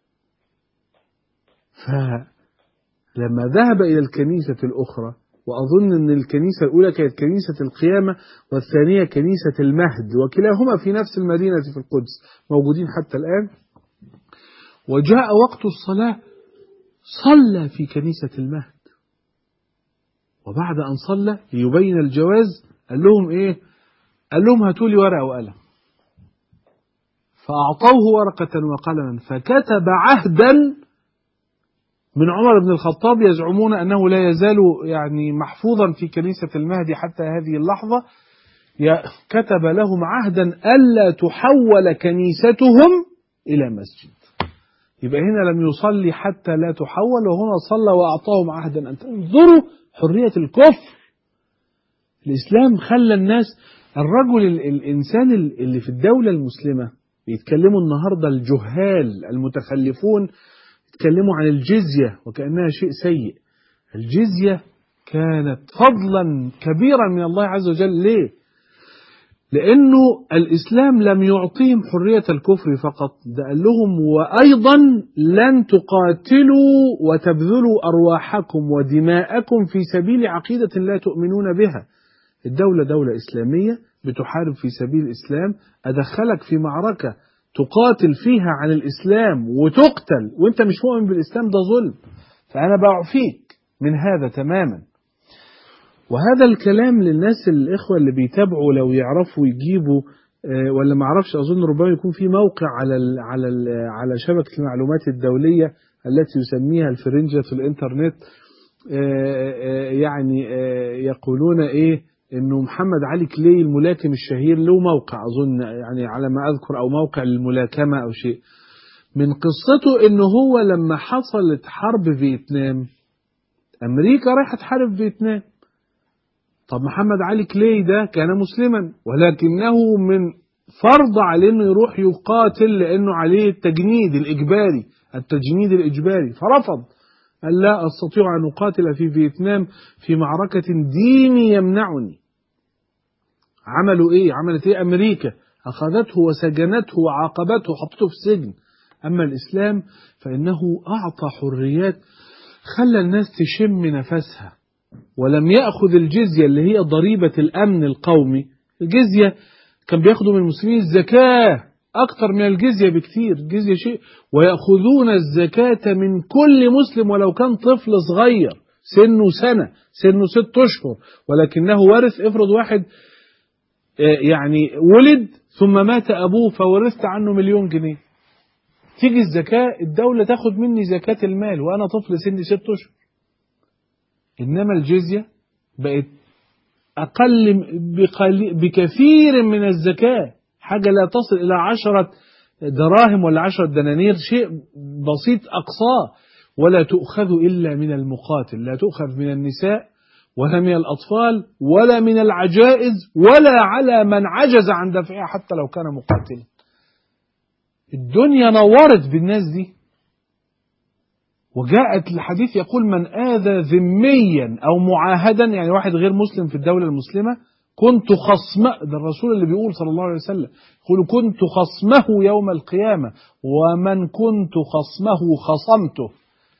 فلما ذهب إلى الكنيسة الأخرى وأظن أن الكنيسة الأولى كانت كنيسة القيامة والثانية كنيسة المهد وكلاهما في نفس المدينة في القدس موجودين حتى الآن وجاء وقت الصلاة صلى في كنيسة المهد وبعد أن صلى ليبين الجواز قال لهم إيه قال لهم هاتوا لي ورقة وقلم فأعطوه ورقة وقلما فكتب عهدا من عمر بن الخطاب يزعمون أنه لا يزال يعني محفوظا في كنيسة المهدي حتى هذه اللحظة كتب لهم عهدا ألا تحول كنيستهم إلى مسجد يبقى هنا لم يصلي حتى لا تحول وهنا صلى وأعطاهم عهدا أن تنظروا حرية الكفر الإسلام خلى الناس الرجل الإنسان اللي في الدولة المسلمة بيتكلموا النهاردة الجهال المتخلفون يتكلموا عن الجزية وكأنها شيء سيء الجزية كانت فضلا كبيرا من الله عز وجل ليه لأنه الإسلام لم يعطيهم حرية الكفر فقط ده قال لهم وأيضا لن تقاتلوا وتبذلوا أرواحكم ودماءكم في سبيل عقيدة لا تؤمنون بها الدولة دولة إسلامية بتحارب في سبيل الإسلام أدخلك في معركة تقاتل فيها عن الإسلام وتقتل وأنت مش مؤمن بالإسلام ده ظلم فأنا بعفيك من هذا تماما وهذا الكلام للناس الإخوة اللي بيتابعوا لو يعرفوا يجيبوا آه، ولا ما اعرفش اظن ربما يكون في موقع على ال على ال على شبكه المعلومات الدوليه التي يسميها الفرنجه في الانترنت آه، آه، يعني يقولون ايه انه محمد علي كلي الملاكم الشهير له موقع اظن يعني على ما اذكر او موقع للملاكمه او شيء من قصته انه هو لما حصلت حرب فيتنام امريكا رايحه تحارب فيتنام طب محمد علي كلي ده كان مسلما ولكنه من فرض عليه انه يروح يقاتل لانه عليه التجنيد الاجباري التجنيد الاجباري فرفض قال لا استطيع ان اقاتل في فيتنام في معركه ديني يمنعني عملوا ايه عملت ايه امريكا اخذته وسجنته وعاقبته وحطته في سجن اما الاسلام فانه اعطى حريات خلى الناس تشم نفسها ولم يأخذ الجزية اللي هي ضريبة الأمن القومي الجزية كان بياخدوا من المسلمين الزكاة أكثر من الجزية بكثير الجزية شيء ويأخذون الزكاة من كل مسلم ولو كان طفل صغير سنه سنة سنه ست أشهر ولكنه ورث افرض واحد يعني ولد ثم مات أبوه فورثت عنه مليون جنيه تيجي الزكاة الدولة تاخد مني زكاة المال وأنا طفل سني ست أشهر إنما الجزية بقت أقل بكثير من الزكاة حاجة لا تصل إلى عشرة دراهم ولا عشرة دنانير شيء بسيط أقصاه ولا تؤخذ إلا من المقاتل لا تؤخذ من النساء ولا من الأطفال ولا من العجائز ولا على من عجز عن دفعها حتى لو كان مقاتلا الدنيا نورت بالناس دي وجاءت الحديث يقول من آذى ذميا أو معاهدا يعني واحد غير مسلم في الدولة المسلمة كنت خصم ده الرسول اللي بيقول صلى الله عليه وسلم يقول كنت خصمه يوم القيامة ومن كنت خصمه خصمته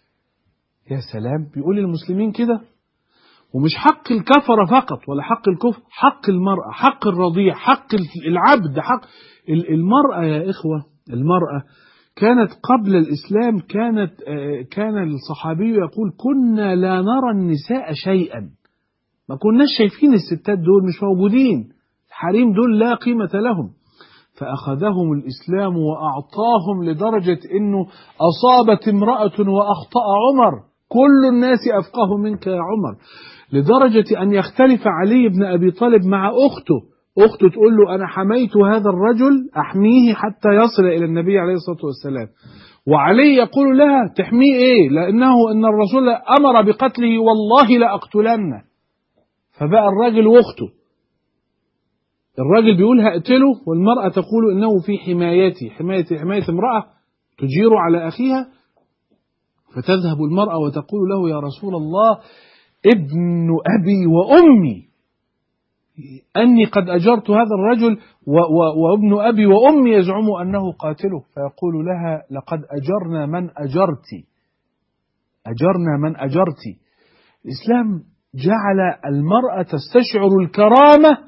يا سلام بيقول للمسلمين كده ومش حق الكفرة فقط ولا حق الكفر حق المرأة حق الرضيع حق العبد حق المرأة يا إخوة المرأة كانت قبل الإسلام كانت كان الصحابي يقول كنا لا نرى النساء شيئا ما كناش شايفين الستات دول مش موجودين الحريم دول لا قيمة لهم فأخذهم الإسلام وأعطاهم لدرجة أنه أصابت امرأة وأخطأ عمر كل الناس أفقه منك يا عمر لدرجة أن يختلف علي بن أبي طالب مع أخته أخته تقول له أنا حميت هذا الرجل أحميه حتى يصل إلى النبي عليه الصلاة والسلام وعلي يقول لها تحميه إيه لأنه إن الرسول أمر بقتله والله لأقتلنه فبقى الراجل واخته الراجل بيقول هقتله والمرأة تقول إنه في حمايتي حماية حماية امرأة تجير على أخيها فتذهب المرأة وتقول له يا رسول الله ابن أبي وأمي أني قد أجرت هذا الرجل وابن أبي وأمي يزعم أنه قاتله فيقول لها لقد أجرنا من أجرت أجرنا من أجرت الإسلام جعل المرأة تستشعر الكرامة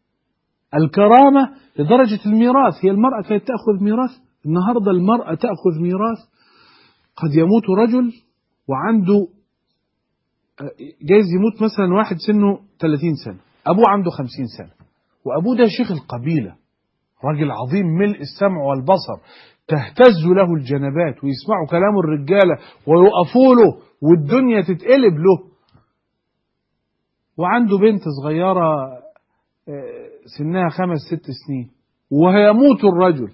الكرامة لدرجة الميراث هي المرأة كانت تأخذ ميراث النهاردة المرأة تأخذ ميراث قد يموت رجل وعنده جايز يموت مثلا واحد سنه 30 سنة أبوه عنده خمسين سنة وأبوه ده شيخ القبيلة راجل عظيم ملء السمع والبصر تهتز له الجنبات ويسمعوا كلام الرجالة ويقفوا له والدنيا تتقلب له وعنده بنت صغيرة سنها خمس ست سنين وهيموت الرجل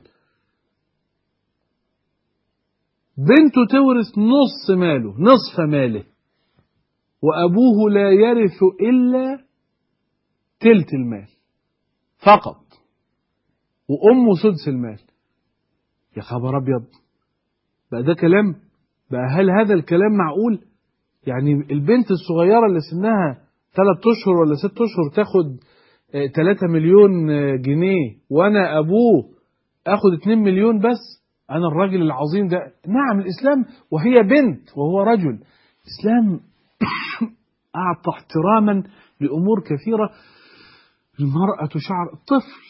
بنته تورث نص ماله نصف ماله وأبوه لا يرث إلا تلت المال فقط وأمه سدس المال يا خبر أبيض بقى ده كلام بقى هل هذا الكلام معقول يعني البنت الصغيرة اللي سنها ثلاث أشهر ولا ست أشهر تاخد ثلاثة مليون جنيه وأنا أبوه أخد اتنين مليون بس أنا الراجل العظيم ده نعم الإسلام وهي بنت وهو رجل الإسلام أعطى احتراما لأمور كثيرة المرأة شعر طفل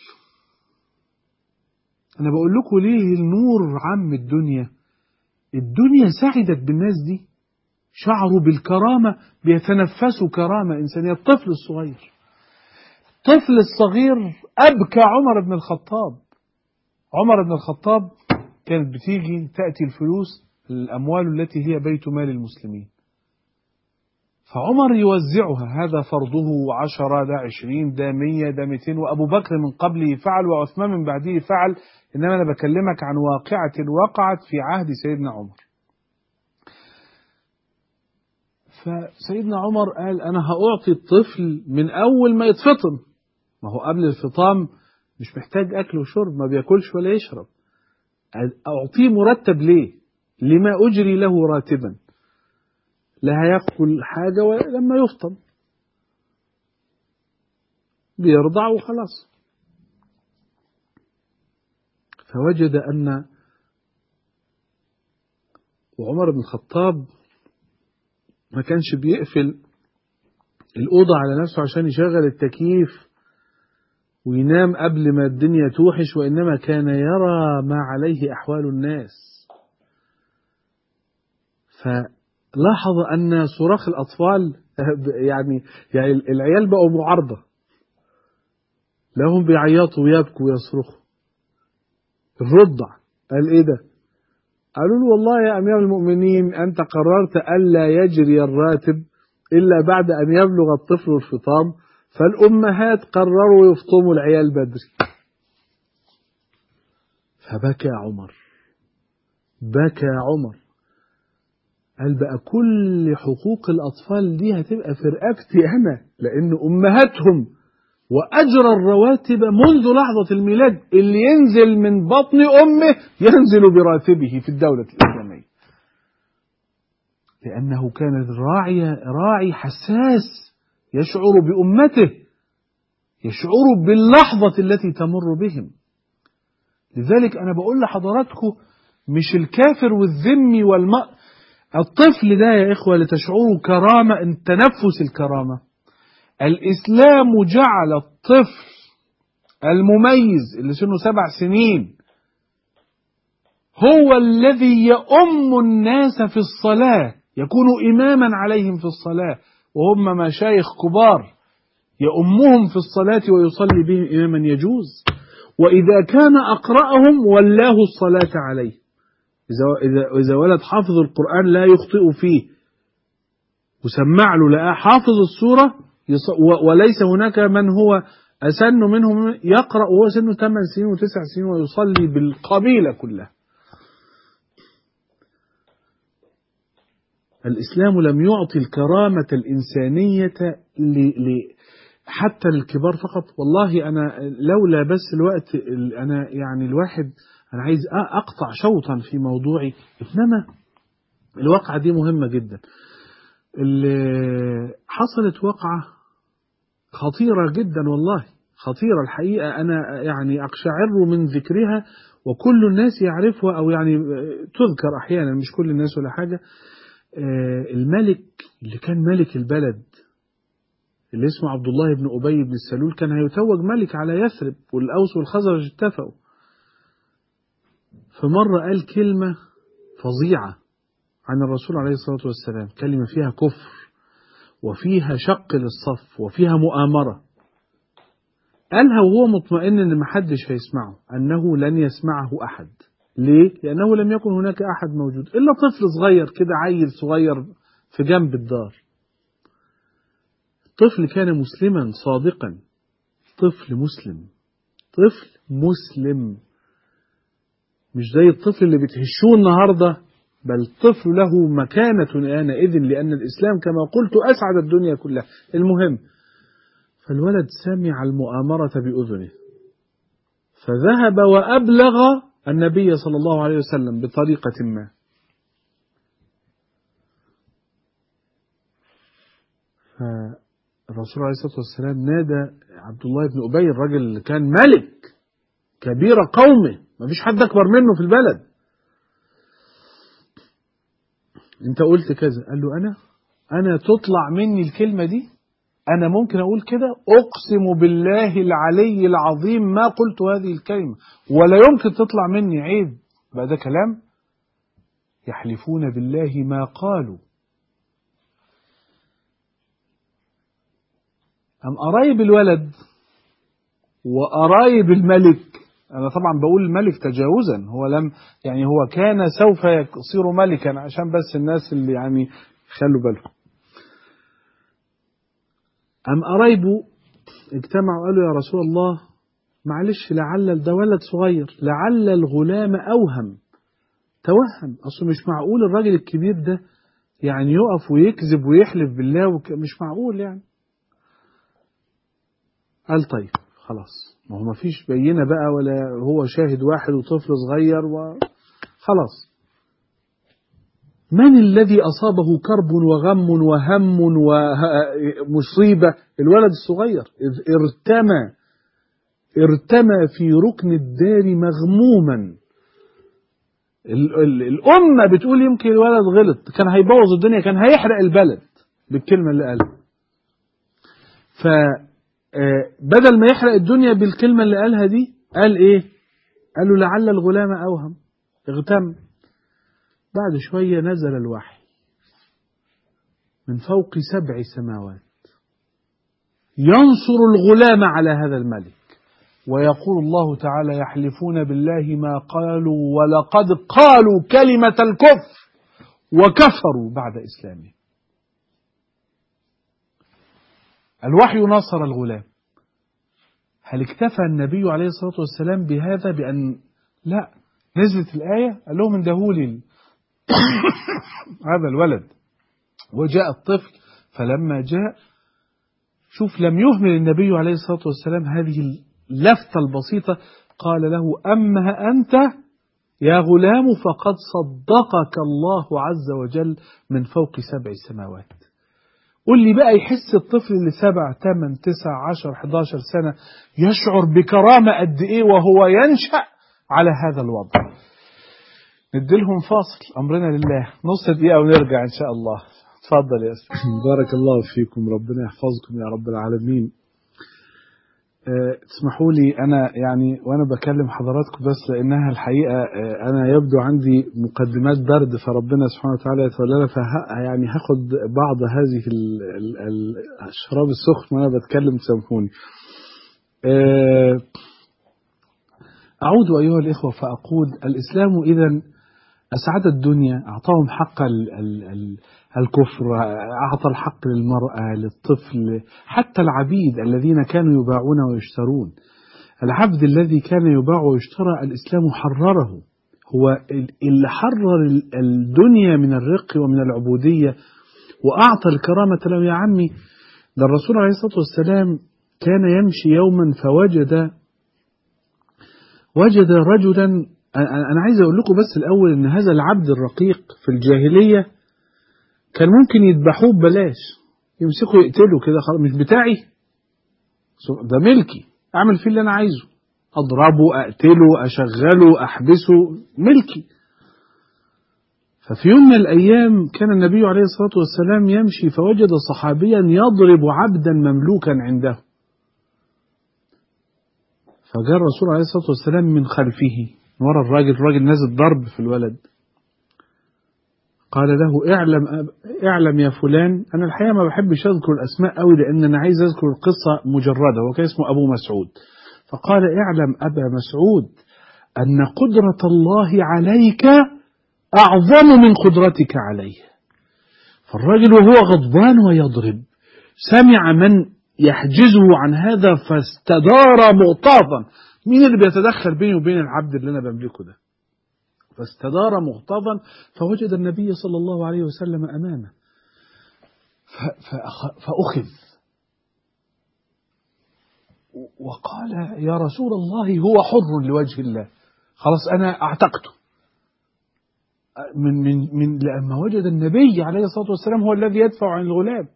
أنا بقول لكم ليه النور عم الدنيا الدنيا سعدت بالناس دي شعروا بالكرامة بيتنفسوا كرامة إنسانية الطفل الصغير الطفل الصغير أبكى عمر بن الخطاب عمر بن الخطاب كانت بتيجي تأتي الفلوس الأموال التي هي بيت مال المسلمين فعمر يوزعها هذا فرضه عشرة ده عشرين ده مية ده ميتين وأبو بكر من قبله فعل وعثمان من بعده فعل إنما أنا بكلمك عن واقعة وقعت في عهد سيدنا عمر فسيدنا عمر قال أنا هأعطي الطفل من أول ما يتفطم ما هو قبل الفطام مش محتاج أكل وشرب ما بياكلش ولا يشرب أعطيه مرتب ليه لما أجري له راتبا لا هياكل حاجة لما يفطم بيرضع وخلاص فوجد أن وعمر بن الخطاب ما كانش بيقفل الأوضة على نفسه عشان يشغل التكييف وينام قبل ما الدنيا توحش وإنما كان يرى ما عليه أحوال الناس فلاحظ أن صراخ الأطفال يعني, يعني العيال بقوا معارضة لهم بيعيطوا ويبكوا ويصرخوا الرضع قال ايه ده قالوا له والله يا امير المؤمنين انت قررت الا يجري الراتب الا بعد ان يبلغ الطفل الفطام فالامهات قرروا يفطموا العيال بدري فبكى عمر بكى عمر قال بقى كل حقوق الاطفال دي هتبقى في رقبتي انا لان امهاتهم وأجرى الرواتب منذ لحظة الميلاد اللي ينزل من بطن أمه ينزل براتبه في الدولة الإسلامية لأنه كان راعي راعي حساس يشعر بأمته يشعر باللحظة التي تمر بهم لذلك أنا بقول لحضراتكم مش الكافر والذمي والم الطفل ده يا إخوة لتشعروا كرامة تنفس الكرامة الإسلام جعل الطفل المميز اللي سنه سبع سنين هو الذي يؤم الناس في الصلاة يكون إماما عليهم في الصلاة وهم مشايخ كبار يؤمهم في الصلاة ويصلي بهم إماما يجوز وإذا كان أقرأهم ولاه الصلاة عليه إذا, إذا, إذا ولد حافظ القرآن لا يخطئ فيه وسمع له لقاه حافظ السورة وليس هناك من هو أسن منه يقرأ وهو سنه 8 سنين و9 سنين ويصلي بالقبيلة كلها الإسلام لم يعطي الكرامة الإنسانية ل... ل... حتى للكبار فقط والله أنا لولا بس الوقت أنا يعني الواحد أنا عايز أقطع شوطا في موضوعي إنما الواقعة دي مهمة جدا اللي حصلت وقعة خطيرة جدا والله خطيرة الحقيقة أنا يعني أقشعر من ذكرها وكل الناس يعرفها أو يعني تذكر أحيانا مش كل الناس ولا حاجة الملك اللي كان ملك البلد اللي اسمه عبد الله بن أبي بن السلول كان هيتوج ملك على يثرب والأوس والخزرج اتفقوا فمرة قال كلمة فظيعة عن الرسول عليه الصلاة والسلام كلمة فيها كفر وفيها شق للصف وفيها مؤامرة قالها وهو مطمئن ان محدش هيسمعه انه لن يسمعه احد ليه؟ لانه لم يكن هناك احد موجود الا طفل صغير كده عيل صغير في جنب الدار الطفل كان مسلما صادقا طفل مسلم طفل مسلم مش زي الطفل اللي بتهشوه النهارده بل الطفل له مكانة آنئذ لأن الإسلام كما قلت أسعد الدنيا كلها المهم فالولد سمع المؤامرة بأذنه فذهب وأبلغ النبي صلى الله عليه وسلم بطريقة ما فالرسول عليه الصلاة والسلام نادى عبد الله بن أبي الرجل اللي كان ملك كبير قومه ما فيش حد أكبر منه في البلد انت قلت كذا قال له انا انا تطلع مني الكلمة دي أنا ممكن أقول كده أقسم بالله العلي العظيم ما قلت هذه الكلمة ولا يمكن تطلع مني عيب بقى ده كلام يحلفون بالله ما قالوا أم قرايب الولد وقرايب الملك أنا طبعا بقول الملك تجاوزا هو لم يعني هو كان سوف يصير ملكا عشان بس الناس اللي يعني خلوا بالهم أم قرايبه اجتمعوا قالوا يا رسول الله معلش لعل ده ولد صغير لعل الغلام أوهم توهم أصله مش معقول الراجل الكبير ده يعني يقف ويكذب ويحلف بالله وك... مش معقول يعني قال طيب خلاص ما هو ما فيش بينة بقى ولا هو شاهد واحد وطفل صغير وخلاص من الذي أصابه كرب وغم وهم ومصيبة الولد الصغير إذ ارتمى ارتمى في ركن الدار مغموما ال ال الأمة بتقول يمكن الولد غلط كان هيبوظ الدنيا كان هيحرق البلد بالكلمة اللي قالها فبدل ما يحرق الدنيا بالكلمة اللي قالها دي قال ايه قال له لعل الغلام أوهم اغتم بعد شوية نزل الوحي من فوق سبع سماوات ينصر الغلام على هذا الملك ويقول الله تعالى يحلفون بالله ما قالوا ولقد قالوا كلمة الكفر وكفروا بعد إسلامهم الوحي نصر الغلام هل اكتفى النبي عليه الصلاة والسلام بهذا بأن لا نزلت الآية قال لهم اندهولي هذا الولد وجاء الطفل فلما جاء شوف لم يهمل النبي عليه الصلاة والسلام هذه اللفتة البسيطة قال له أما أنت يا غلام فقد صدقك الله عز وجل من فوق سبع سماوات قل لي بقى يحس الطفل اللي سبع تمن تسع عشر حداشر سنة يشعر بكرامة قد إيه وهو ينشأ على هذا الوضع نديلهم فاصل أمرنا لله نص دقيقة ونرجع إن شاء الله تفضل يا أستاذ بارك الله فيكم ربنا يحفظكم يا رب العالمين أه تسمحوا لي أنا يعني وأنا بكلم حضراتكم بس لأنها الحقيقة أه أنا يبدو عندي مقدمات برد فربنا سبحانه وتعالى يتولانا فها يعني هاخد بعض هذه ال ال ال الشراب السخن وأنا بتكلم تسامحوني أه أعود أيها الإخوة فأقول الإسلام إذا أسعد الدنيا أعطاهم حق ال ال ال الكفر أعطى الحق للمرأة للطفل حتى العبيد الذين كانوا يباعون ويشترون العبد الذي كان يباع ويشترى الإسلام حرره هو اللي حرر الدنيا من الرق ومن العبودية وأعطى الكرامة له يا عمي ده الرسول عليه الصلاة والسلام كان يمشي يوما فوجد وجد رجلا أنا عايز أقول لكم بس الأول إن هذا العبد الرقيق في الجاهلية كان ممكن يذبحوه ببلاش يمسكوا يقتلوا كده خلاص مش بتاعي ده ملكي أعمل فيه اللي أنا عايزه أضربه أقتله أشغله أحبسه ملكي ففي يوم من الأيام كان النبي عليه الصلاة والسلام يمشي فوجد صحابيا يضرب عبدا مملوكا عنده فجاء الرسول عليه الصلاة والسلام من خلفه ورا الراجل الراجل نازل ضرب في الولد قال له اعلم أب... اعلم يا فلان انا الحقيقه ما بحبش اذكر الاسماء قوي لان انا عايز اذكر القصه مجرده هو كان اسمه ابو مسعود فقال اعلم ابا مسعود ان قدره الله عليك اعظم من قدرتك عليه فالراجل وهو غضبان ويضرب سمع من يحجزه عن هذا فاستدار مغتاظا مين اللي بيتدخل بيني وبين العبد اللي انا بملكه ده فاستدار مغتاظا فوجد النبي صلى الله عليه وسلم امامه فاخذ وقال يا رسول الله هو حر لوجه الله خلاص انا اعتقته من من من لما وجد النبي عليه الصلاه والسلام هو الذي يدفع عن الغلام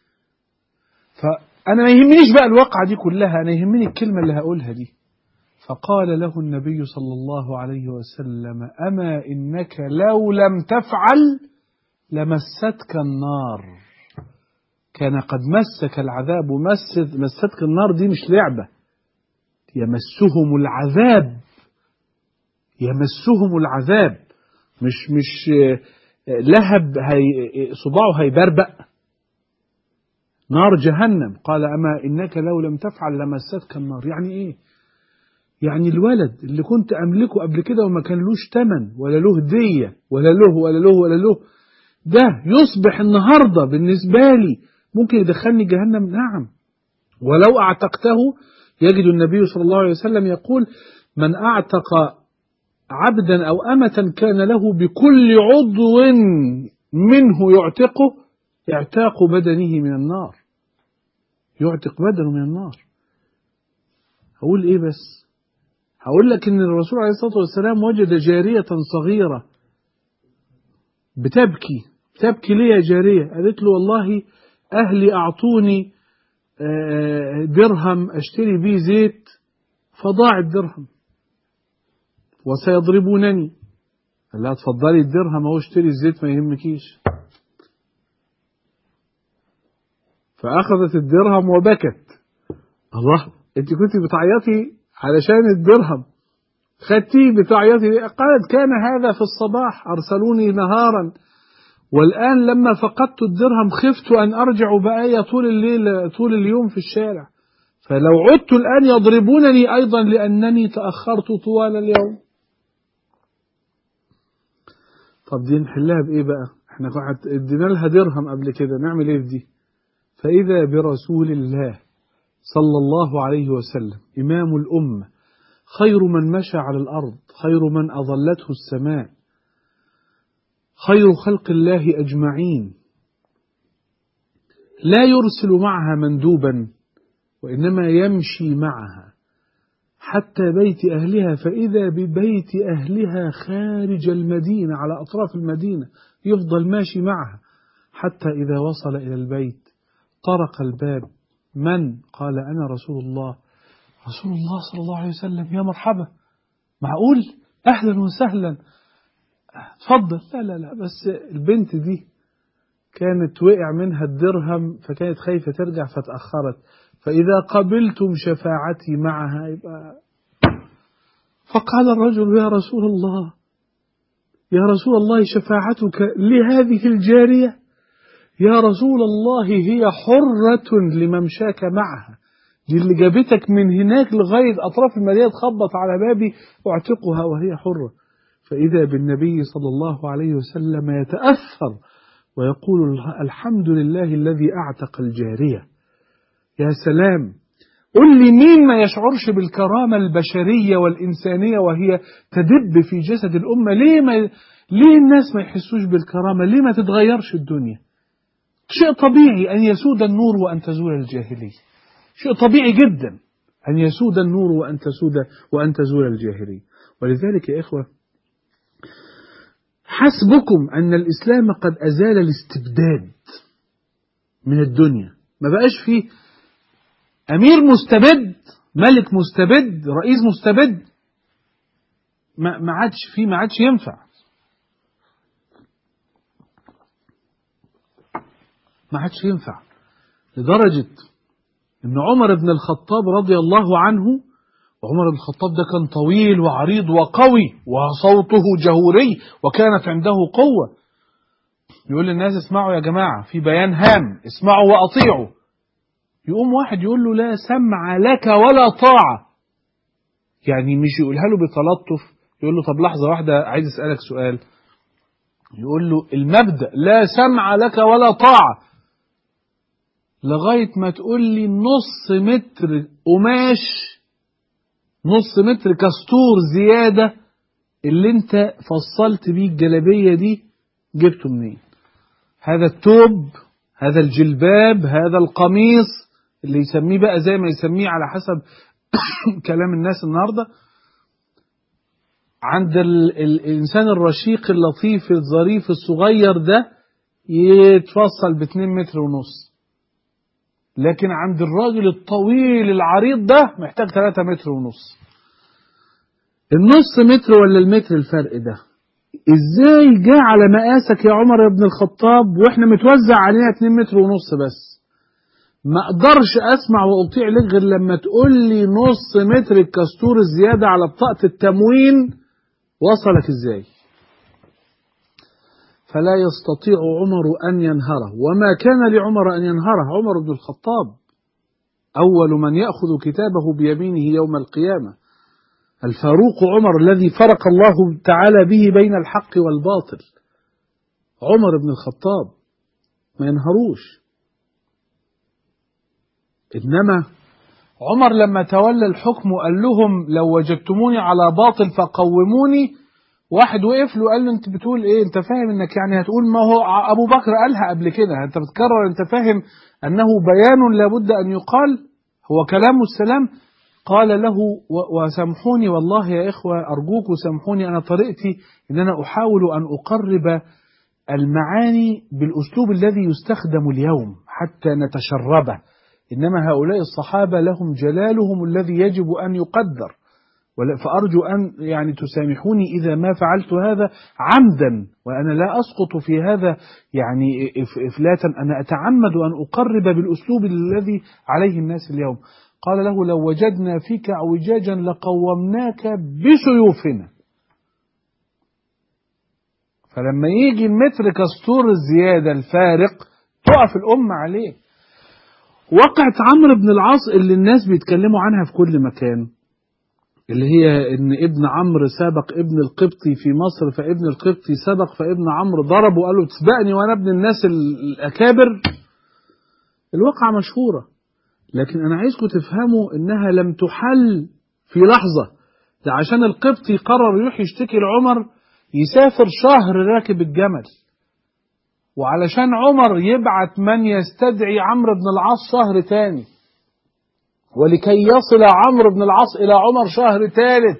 فانا ما يهمنيش بقى الواقعه دي كلها انا يهمني الكلمه اللي هقولها دي فقال له النبي صلى الله عليه وسلم أما إنك لو لم تفعل لمستك النار كان قد مسك العذاب ومست مستك النار دي مش لعبة يمسهم العذاب يمسهم العذاب مش مش لهب هي صباعه هيبربق نار جهنم قال أما إنك لو لم تفعل لمستك النار يعني إيه يعني الولد اللي كنت أملكه قبل كده وما كان لوش تمن ولا له هدية ولا له ولا له ولا له ده يصبح النهاردة بالنسبة لي ممكن يدخلني جهنم نعم ولو أعتقته يجد النبي صلى الله عليه وسلم يقول من أعتق عبدا أو أمة كان له بكل عضو منه يعتقه اعتاق بدنه من النار يعتق بدنه من النار هقول ايه بس هقول لك ان الرسول عليه الصلاة والسلام وجد جارية صغيرة بتبكي تبكي ليه يا جارية قالت له والله أهلي أعطوني درهم أشتري بيه زيت فضاع الدرهم وسيضربونني قال لها اتفضلي الدرهم اهو اشتري الزيت ما يهمكيش فأخذت الدرهم وبكت الله انت كنت بتعيطي علشان الدرهم خدتيه بتعيطي قالت كان هذا في الصباح أرسلوني نهارا والآن لما فقدت الدرهم خفت أن أرجع بآية طول الليل طول اليوم في الشارع فلو عدت الآن يضربونني أيضا لأنني تأخرت طوال اليوم طب دي نحلها بإيه بقى احنا ادينا لها درهم قبل كده نعمل ايه في دي فإذا برسول الله صلى الله عليه وسلم إمام الأمة خير من مشى على الأرض خير من أظلته السماء خير خلق الله أجمعين لا يرسل معها مندوبا وإنما يمشي معها حتى بيت أهلها فإذا ببيت أهلها خارج المدينة على أطراف المدينة يفضل ماشي معها حتى إذا وصل إلى البيت طرق الباب من قال أنا رسول الله رسول الله صلى الله عليه وسلم يا مرحبا معقول أهلا وسهلا تفضل لا لا لا بس البنت دي كانت وقع منها الدرهم فكانت خايفة ترجع فتأخرت فإذا قبلتم شفاعتي معها يبقى فقال الرجل يا رسول الله يا رسول الله شفاعتك لهذه الجارية يا رسول الله هي حرة لممشاك معها دي اللي جابتك من هناك لغاية أطراف المدينة تخبط على بابي أعتقها وهي حرة فإذا بالنبي صلى الله عليه وسلم يتأثر ويقول الحمد لله الذي أعتق الجارية يا سلام قل لي مين ما يشعرش بالكرامة البشرية والإنسانية وهي تدب في جسد الأمة ليه, ما ليه الناس ما يحسوش بالكرامة ليه ما تتغيرش الدنيا شيء طبيعي أن يسود النور وأن تزول الجاهلية شيء طبيعي جدا أن يسود النور وأن تسود وأن تزول الجاهلية ولذلك يا إخوة حسبكم أن الإسلام قد أزال الاستبداد من الدنيا ما بقاش فيه أمير مستبد ملك مستبد رئيس مستبد ما ما عادش فيه ما عادش ينفع ما عادش ينفع لدرجة ان عمر بن الخطاب رضي الله عنه وعمر بن الخطاب ده كان طويل وعريض وقوي وصوته جهوري وكانت عنده قوة يقول للناس اسمعوا يا جماعة في بيان هام اسمعوا وأطيعوا يقوم واحد يقول له لا سمع لك ولا طاعة يعني مش يقولها له بتلطف يقول له طب لحظة واحدة عايز أسألك سؤال يقول له المبدأ لا سمع لك ولا طاعة لغاية ما تقول لي نص متر قماش نص متر كستور زيادة اللي انت فصلت بيه الجلابية دي جبته منين هذا التوب هذا الجلباب هذا القميص اللي يسميه بقى زي ما يسميه على حسب كلام الناس النهارده عند ال الإنسان الرشيق اللطيف الظريف الصغير ده يتفصل باتنين متر ونص لكن عند الراجل الطويل العريض ده محتاج 3 متر ونص النص متر ولا المتر الفرق ده ازاي جاء على مقاسك يا عمر بن الخطاب واحنا متوزع علينا 2 متر ونص بس ما اقدرش اسمع واطيع لك غير لما تقول لي نص متر الكاستور الزياده على بطاقه التموين وصلك ازاي فلا يستطيع عمر ان ينهره وما كان لعمر ان ينهره عمر بن الخطاب اول من ياخذ كتابه بيمينه يوم القيامه الفاروق عمر الذي فرق الله تعالى به بين الحق والباطل عمر بن الخطاب ما ينهروش إنما عمر لما تولى الحكم وقال لهم لو وجدتموني على باطل فقوموني واحد وقف له قال له انت بتقول ايه انت فاهم انك يعني هتقول ما هو ابو بكر قالها قبل كده انت بتكرر انت فاهم انه بيان لابد ان يقال هو كلام السلام قال له وسامحوني والله يا إخوة أرجوك سامحوني أنا طريقتي إن أنا أحاول أن أقرب المعاني بالأسلوب الذي يستخدم اليوم حتى نتشربه إنما هؤلاء الصحابة لهم جلالهم الذي يجب أن يقدر فأرجو أن يعني تسامحوني إذا ما فعلت هذا عمدا وأنا لا أسقط في هذا يعني إفلاتا أنا أتعمد أن أقرب بالأسلوب الذي عليه الناس اليوم قال له لو وجدنا فيك اعوجاجا لقومناك بسيوفنا فلما يجي المتر كستور الزيادة الفارق تقف الأمة عليه وقعت عمرو بن العاص اللي الناس بيتكلموا عنها في كل مكان اللي هي ان ابن عمرو سبق ابن القبطي في مصر فابن القبطي سبق فابن عمرو ضربه وقال له تسبقني وانا ابن الناس الاكابر الواقعة مشهورة لكن انا عايزكم تفهموا انها لم تحل في لحظة ده عشان القبطي قرر يروح يشتكي لعمر يسافر شهر راكب الجمل وعلشان عمر يبعت من يستدعي عمرو بن العاص شهر تاني ولكي يصل عمرو بن العاص إلى عمر شهر ثالث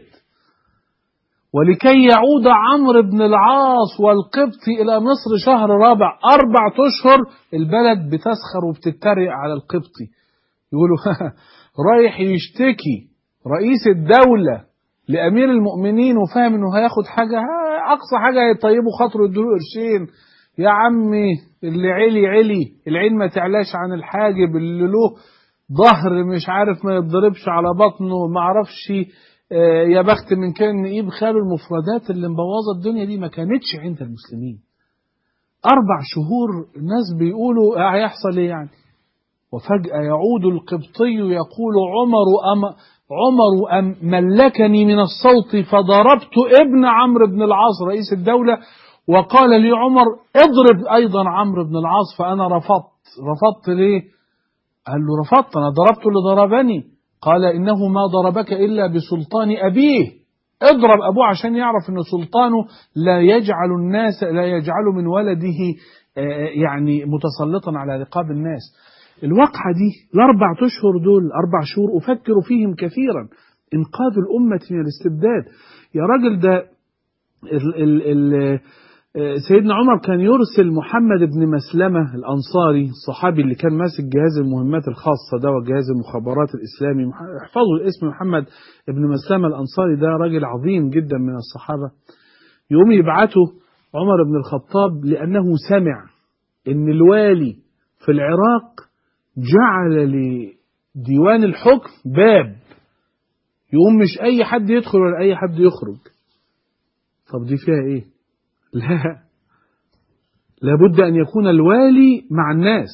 ولكي يعود عمرو بن العاص والقبطي إلى مصر شهر رابع أربع أشهر البلد بتسخر وبتتريق على القبطي يقولوا رايح يشتكي رئيس الدولة لأمير المؤمنين وفاهم إنه هياخد حاجة أقصى حاجة هيطيبوا خاطره يدوله قرشين يا عمي اللي علي علي العين ما تعلاش عن الحاجب اللي له ظهر مش عارف ما يتضربش على بطنه ما اعرفش يا بخت من كان نقيب خاله المفردات اللي مبوظه الدنيا دي ما كانتش عند المسلمين اربع شهور الناس بيقولوا هيحصل ايه يعني وفجأة يعود القبطي يقول عمر أم عمر أم ملكني من الصوت فضربت ابن عمرو بن العاص رئيس الدولة وقال لي عمر اضرب أيضا عمرو بن العاص فأنا رفضت رفضت ليه قال له رفضت أنا ضربت اللي ضربني قال إنه ما ضربك إلا بسلطان أبيه اضرب أبوه عشان يعرف أن سلطانه لا يجعل الناس لا يجعل من ولده يعني متسلطا على رقاب الناس الواقعة دي الأربع أشهر دول أربع شهور أفكر فيهم كثيرا إنقاذ الأمة من الاستبداد يا راجل ده ال ال ال سيدنا عمر كان يرسل محمد بن مسلمة الأنصاري الصحابي اللي كان ماسك جهاز المهمات الخاصة ده وجهاز المخابرات الإسلامي احفظوا الاسم محمد بن مسلمة الأنصاري ده راجل عظيم جدا من الصحابة يقوم يبعته عمر بن الخطاب لأنه سمع إن الوالي في العراق جعل لديوان الحكم باب يقوم مش أي حد يدخل ولا أي حد يخرج طب دي فيها إيه؟ لا لابد أن يكون الوالي مع الناس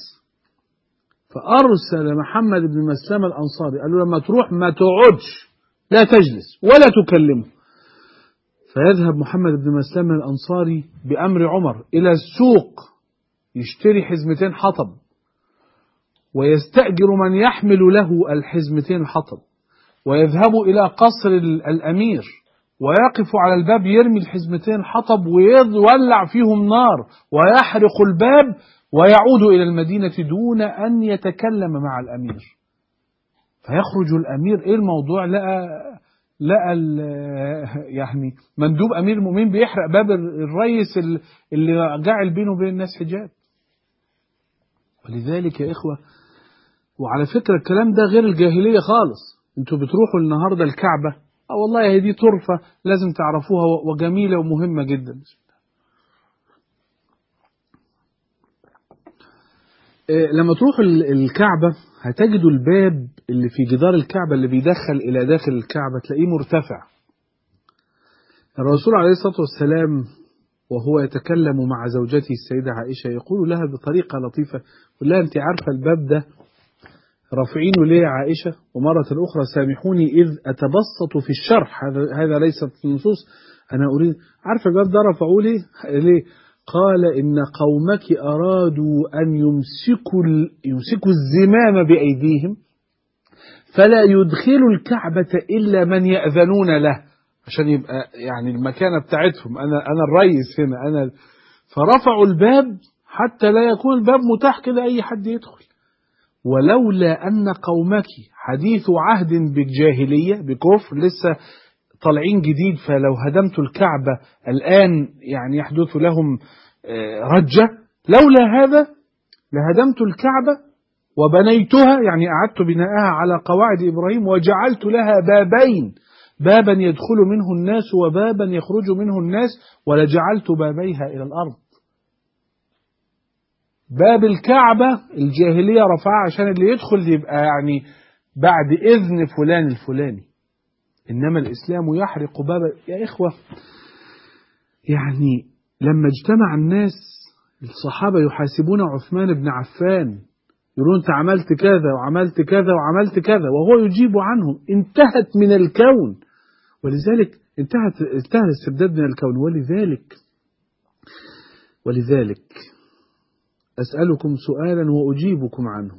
فأرسل محمد بن مسلمة الأنصاري قال له لما تروح ما تقعدش لا تجلس ولا تكلمه فيذهب محمد بن مسلمة الأنصاري بأمر عمر إلى السوق يشتري حزمتين حطب ويستأجر من يحمل له الحزمتين الحطب ويذهب إلى قصر الأمير ويقف على الباب يرمي الحزمتين الحطب ويولع فيهم نار ويحرق الباب ويعود إلى المدينة دون أن يتكلم مع الأمير فيخرج الأمير إيه الموضوع لقى لقى يعني مندوب أمير المؤمنين بيحرق باب الرئيس اللي جعل بينه وبين الناس حجاب ولذلك يا إخوة وعلى فكرة الكلام ده غير الجاهلية خالص انتوا بتروحوا النهاردة الكعبة اه والله هي دي طرفة لازم تعرفوها وجميلة ومهمة جدا آه، لما تروحوا ال- الكعبة هتجدوا الباب اللي في جدار الكعبة اللي بيدخل إلى داخل الكعبة تلاقيه مرتفع الرسول عليه الصلاة والسلام وهو يتكلم مع زوجته السيدة عائشة يقول لها بطريقة لطيفة يقول لها أنت عارفة الباب ده رافعينه ليه يا عائشة ومرة أخرى سامحوني إذ أتبسط في الشرح هذا هذا ليست في النصوص أنا أريد عارفة الباب ده رفعوه ليه؟ ليه؟ قال إن قومك أرادوا أن يمسكوا ال- يمسكوا الزمام بأيديهم فلا يدخلوا الكعبة إلا من يأذنون له عشان يبقى يعني المكانة بتاعتهم أنا أنا الرئيس هنا أنا فرفعوا الباب حتى لا يكون الباب متاح كده أي حد يدخل ولولا أن قومك حديث عهد بالجاهلية بكفر لسه طالعين جديد فلو هدمت الكعبة الآن يعني يحدث لهم آه، رجة لولا هذا لهدمت الكعبة وبنيتها يعني أعدت بناءها على قواعد إبراهيم وجعلت لها بابين بابا يدخل منه الناس وبابا يخرج منه الناس ولجعلت بابيها إلى الأرض باب الكعبة الجاهلية رفعها عشان اللي يدخل يبقى يعني بعد إذن فلان الفلاني إنما الإسلام يحرق باب يا إخوة يعني لما اجتمع الناس الصحابة يحاسبون عثمان بن عفان يقولون أنت عملت كذا وعملت كذا وعملت كذا وهو يجيب عنهم انتهت من الكون ولذلك انتهت انتهى الاستبداد من الكون ولذلك ولذلك أسألكم سؤالا وأجيبكم عنه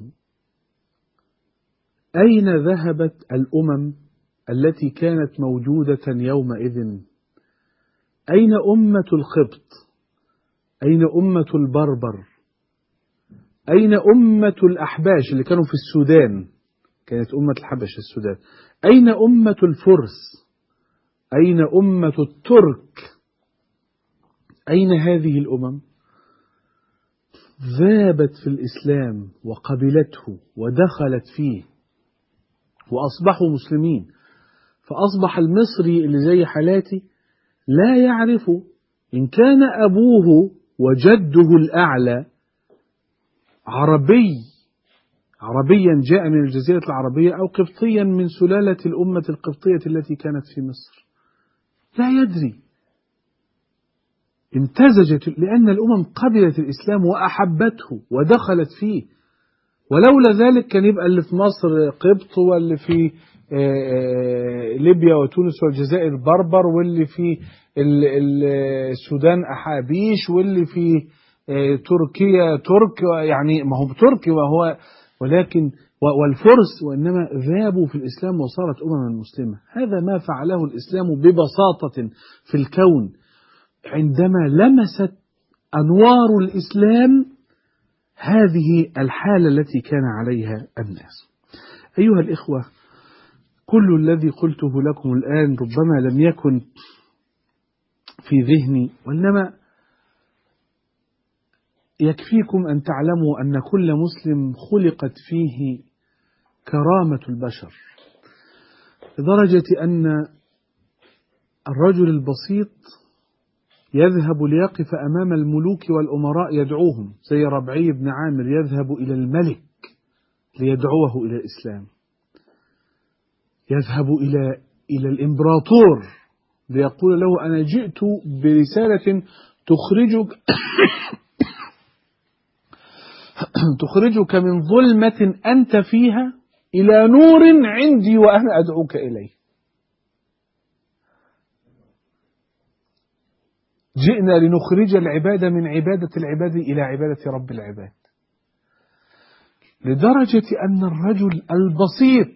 أين ذهبت الأمم التي كانت موجودة يومئذ أين أمة القبط أين أمة البربر أين أمة الأحباش اللي كانوا في السودان كانت أمة الحبش السودان أين أمة الفرس أين أمة الترك أين هذه الأمم ذابت في الإسلام وقبلته ودخلت فيه وأصبحوا مسلمين فأصبح المصري اللي زي حالاتي لا يعرف إن كان أبوه وجده الأعلى عربي عربيا جاء من الجزيرة العربية أو قبطيا من سلالة الأمة القبطية التي كانت في مصر لا يدري امتزجت لأن الأمم قبلت الإسلام وأحبته ودخلت فيه ولولا ذلك كان يبقى اللي في مصر قبط واللي في ليبيا وتونس والجزائر بربر واللي في السودان أحابيش واللي في تركيا ترك يعني ما هو تركي وهو ولكن والفرس وإنما ذابوا في الإسلام وصارت أمما مسلمة هذا ما فعله الإسلام ببساطة في الكون عندما لمست أنوار الإسلام هذه الحالة التي كان عليها الناس أيها الإخوة كل الذي قلته لكم الآن ربما لم يكن في ذهني وإنما يكفيكم أن تعلموا أن كل مسلم خلقت فيه كرامة البشر لدرجة أن الرجل البسيط يذهب ليقف أمام الملوك والأمراء يدعوهم زي ربعي بن عامر يذهب إلى الملك ليدعوه إلى الإسلام يذهب إلى إلى الإمبراطور ليقول له أنا جئت برسالة تخرجك تخرجك من ظلمة أنت فيها إلى نور عندي وأنا أدعوك إليه جئنا لنخرج العباد من عبادة العباد إلى عبادة رب العباد لدرجة أن الرجل البسيط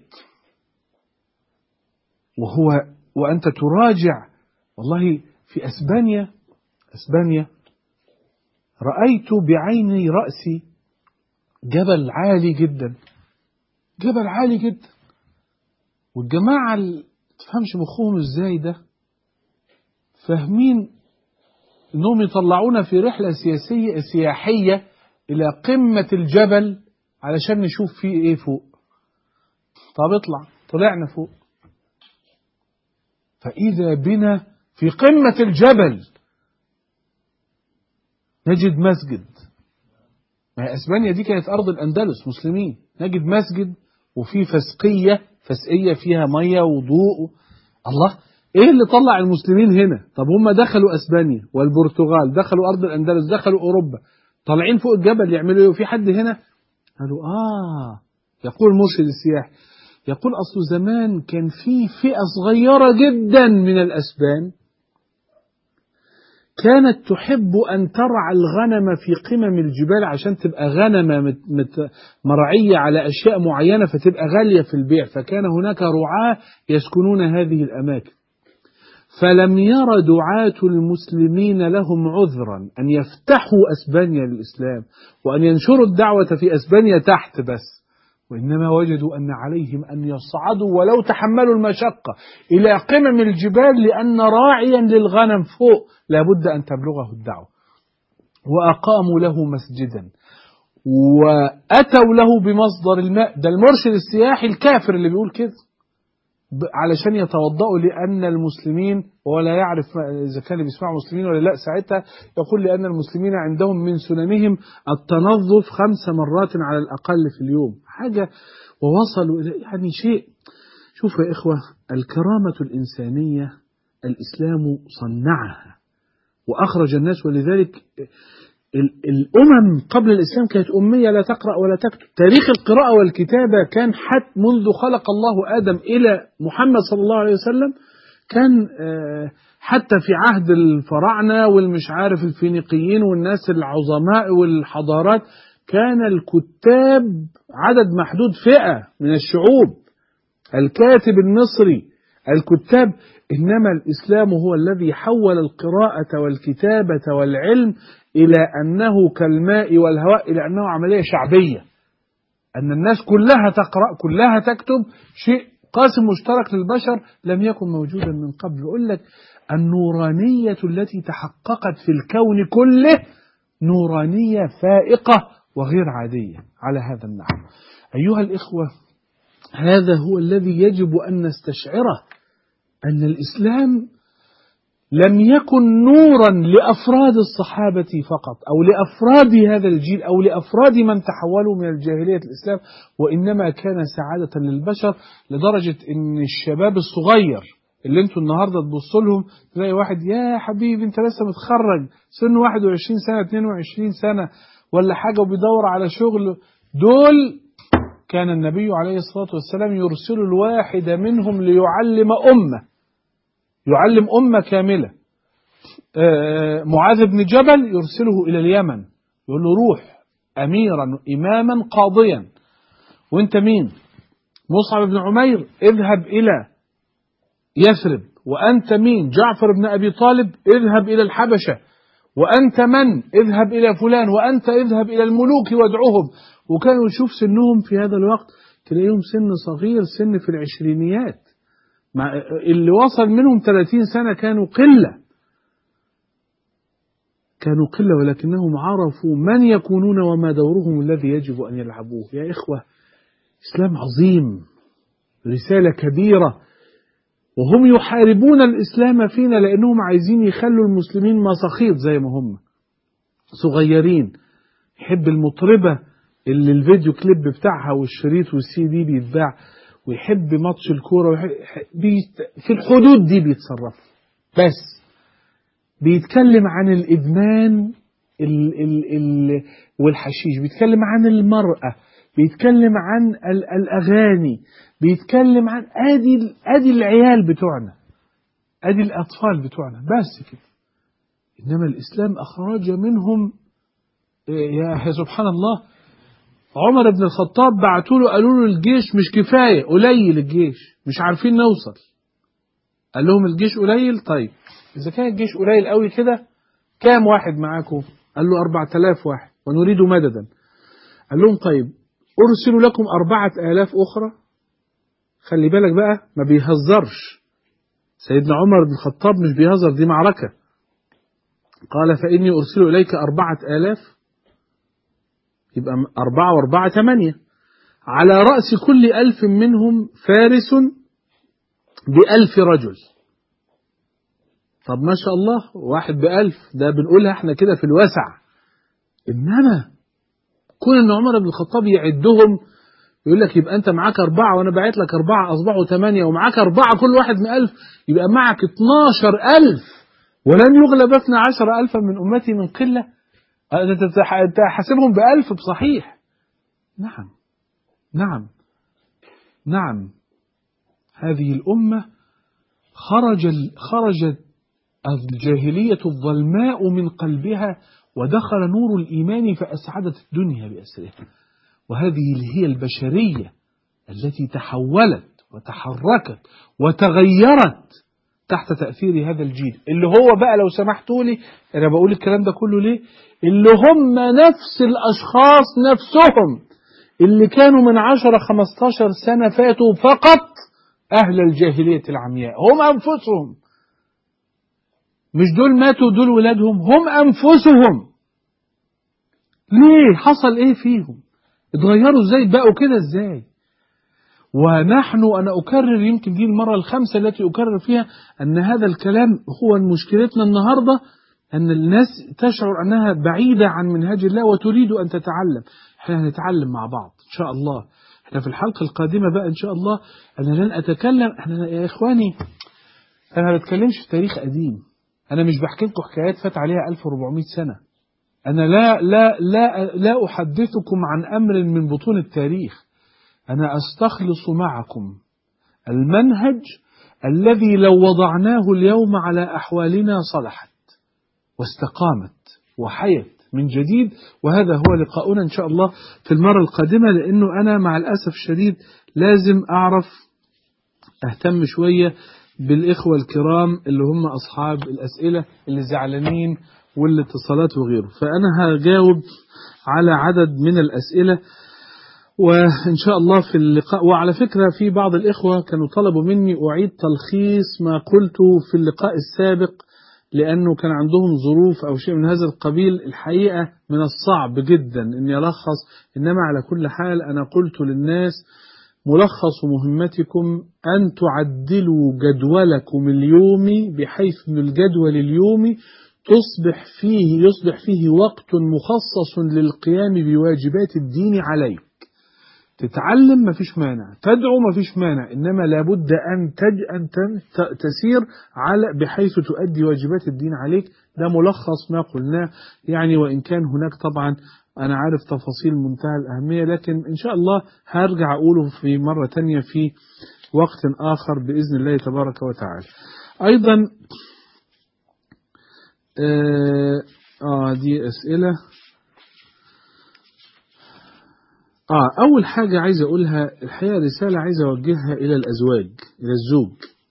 وهو وأنت تراجع والله في أسبانيا أسبانيا رأيت بعيني رأسي جبل عالي جدا جبل عالي جدا والجماعة اللي تفهمش مخهم ازاي ده فاهمين انهم يطلعونا في رحلة سياسية سياحية الى قمة الجبل علشان نشوف فيه ايه فوق طب اطلع طلعنا فوق فإذا بنا في قمة الجبل نجد مسجد ما هي اسبانيا دي كانت ارض الاندلس مسلمين نجد مسجد وفي فسقيه فسقيه فيها ميه وضوء الله ايه اللي طلع المسلمين هنا طب هم دخلوا اسبانيا والبرتغال دخلوا ارض الاندلس دخلوا اوروبا طالعين فوق الجبل يعملوا ايه وفي حد هنا قالوا اه يقول مرشد السياح يقول اصل زمان كان في فئه صغيره جدا من الاسبان كانت تحب أن ترعى الغنم في قمم الجبال عشان تبقى غنمة مت مت مرعية على أشياء معينة فتبقى غالية في البيع فكان هناك رعاة يسكنون هذه الأماكن فلم ير دعاة المسلمين لهم عذرا أن يفتحوا أسبانيا للإسلام وأن ينشروا الدعوة في أسبانيا تحت بس وإنما وجدوا أن عليهم أن يصعدوا ولو تحملوا المشقة إلى قمم الجبال لأن راعيا للغنم فوق لابد أن تبلغه الدعوة وأقاموا له مسجدا وأتوا له بمصدر الماء ده المرشد السياحي الكافر اللي بيقول كده علشان يتوضأوا لأن المسلمين وهو لا يعرف إذا كان بيسمعوا مسلمين ولا لا ساعتها يقول لأن المسلمين عندهم من سننهم التنظف خمس مرات على الأقل في اليوم حاجة ووصلوا إلى يعني شيء شوفوا يا إخوة الكرامة الإنسانية الإسلام صنعها وأخرج الناس ولذلك الأمم قبل الإسلام كانت أمية لا تقرأ ولا تكتب تاريخ القراءة والكتابة كان حتى منذ خلق الله آدم إلى محمد صلى الله عليه وسلم كان حتى في عهد الفراعنة والمش عارف الفينيقيين والناس العظماء والحضارات كان الكتاب عدد محدود فئة من الشعوب الكاتب المصري الكتاب إنما الإسلام هو الذي حول القراءة والكتابة والعلم إلى أنه كالماء والهواء إلى أنه عملية شعبية أن الناس كلها تقرأ كلها تكتب شيء قاسم مشترك للبشر لم يكن موجودا من قبل يقول لك النورانية التي تحققت في الكون كله نورانية فائقة وغير عادية على هذا النحو أيها الإخوة هذا هو الذي يجب أن نستشعره أن الإسلام لم يكن نورا لأفراد الصحابة فقط أو لأفراد هذا الجيل أو لأفراد من تحولوا من الجاهلية الإسلام وإنما كان سعادة للبشر لدرجة أن الشباب الصغير اللي انتوا النهارده تبصوا لهم تلاقي واحد يا حبيبي انت لسه متخرج سنه 21 سنه 22 سنه ولا حاجه وبيدور على شغل دول كان النبي عليه الصلاه والسلام يرسل الواحد منهم ليعلم امه يعلم امه كامله معاذ بن جبل يرسله الى اليمن يقول له روح اميرا اماما قاضيا وانت مين مصعب بن عمير اذهب الى يثرب وأنت مين جعفر بن أبي طالب اذهب إلى الحبشة وأنت من اذهب إلى فلان وأنت اذهب إلى الملوك وادعوهم وكانوا يشوف سنهم في هذا الوقت تلاقيهم سن صغير سن في العشرينيات مع اللي وصل منهم 30 سنة كانوا قلة كانوا قلة ولكنهم عرفوا من يكونون وما دورهم الذي يجب أن يلعبوه يا إخوة إسلام عظيم رسالة كبيرة وهم يحاربون الإسلام فينا لأنهم عايزين يخلوا المسلمين مساخيط زي ما هم صغيرين يحب المطربة اللي الفيديو كليب بتاعها والشريط والسي دي بيتباع ويحب ماتش الكورة ويحب في الحدود دي بيتصرف بس بيتكلم عن الإدمان ال ال ال والحشيش بيتكلم عن المرأة بيتكلم عن الأغاني بيتكلم عن ادي ادي العيال بتوعنا ادي الاطفال بتوعنا بس كده انما الاسلام اخرج منهم يا سبحان الله عمر بن الخطاب بعتوا له قالوا له الجيش مش كفايه قليل الجيش مش عارفين نوصل قال لهم الجيش قليل طيب اذا كان الجيش قليل قوي كده كام واحد معاكم قال له 4000 واحد ونريد مددا قال لهم طيب ارسل لكم أربعة آلاف أخرى خلي بالك بقى ما بيهزرش سيدنا عمر بن الخطاب مش بيهزر دي معركة قال فإني أرسل إليك أربعة آلاف يبقى أربعة وأربعة ثمانية على رأس كل ألف منهم فارس بألف رجل طب ما شاء الله واحد بألف ده بنقولها احنا كده في الوسع إنما كون ان عمر بن الخطاب يعدهم يقول لك يبقى انت معاك اربعه وانا باعت لك اربعه اصبحوا ثمانيه ومعاك اربعه كل واحد من ألف يبقى معك 12000 ولن يغلب اثنا عشر ألفا من أمتي من قلة أنت حاسبهم بألف بصحيح نعم نعم نعم هذه الأمة خرج خرجت الجاهلية الظلماء من قلبها ودخل نور الإيمان فأسعدت الدنيا بأسرها وهذه هي البشرية التي تحولت وتحركت وتغيرت تحت تأثير هذا الجيل اللي هو بقى لو سمحتوا لي أنا بقول الكلام ده كله ليه اللي هم نفس الأشخاص نفسهم اللي كانوا من عشرة خمستاشر سنة فاتوا فقط أهل الجاهلية العمياء هم أنفسهم مش دول ماتوا دول ولادهم هم أنفسهم ليه حصل إيه فيهم اتغيروا إزاي بقوا كده إزاي ونحن أنا أكرر يمكن دي المرة الخامسة التي أكرر فيها أن هذا الكلام هو مشكلتنا النهاردة أن الناس تشعر أنها بعيدة عن منهج الله وتريد أن تتعلم احنا هنتعلم مع بعض إن شاء الله احنا في الحلقة القادمة بقى إن شاء الله أنا لن أتكلم احنا يا إخواني أنا ما بتكلمش في تاريخ قديم أنا مش بحكي لكم حكايات فات عليها 1400 سنة أنا لا لا لا لا أحدثكم عن أمر من بطون التاريخ أنا أستخلص معكم المنهج الذي لو وضعناه اليوم على أحوالنا صلحت واستقامت وحيت من جديد وهذا هو لقاؤنا إن شاء الله في المرة القادمة لأنه أنا مع الأسف الشديد لازم أعرف أهتم شوية بالإخوة الكرام اللي هم أصحاب الأسئلة اللي زعلانين والاتصالات وغيره فأنا هجاوب على عدد من الأسئلة وإن شاء الله في اللقاء وعلى فكرة في بعض الإخوة كانوا طلبوا مني أعيد تلخيص ما قلته في اللقاء السابق لأنه كان عندهم ظروف أو شيء من هذا القبيل الحقيقة من الصعب جدا أن يلخص إنما على كل حال أنا قلت للناس ملخص مهمتكم أن تعدلوا جدولكم اليومي بحيث أن الجدول اليومي تصبح فيه يصبح فيه وقت مخصص للقيام بواجبات الدين عليك تتعلم ما فيش مانع تدعو ما فيش مانع إنما لابد أن, تج... أن تسير على بحيث تؤدي واجبات الدين عليك ده ملخص ما قلناه يعني وإن كان هناك طبعا أنا عارف تفاصيل منتهى الأهمية لكن إن شاء الله هرجع أقوله في مرة تانية في وقت آخر بإذن الله تبارك وتعالى أيضا آه, آه دي أسئلة آه أول حاجة عايز أقولها الحقيقة رسالة عايز أوجهها إلى الأزواج إلى الزوج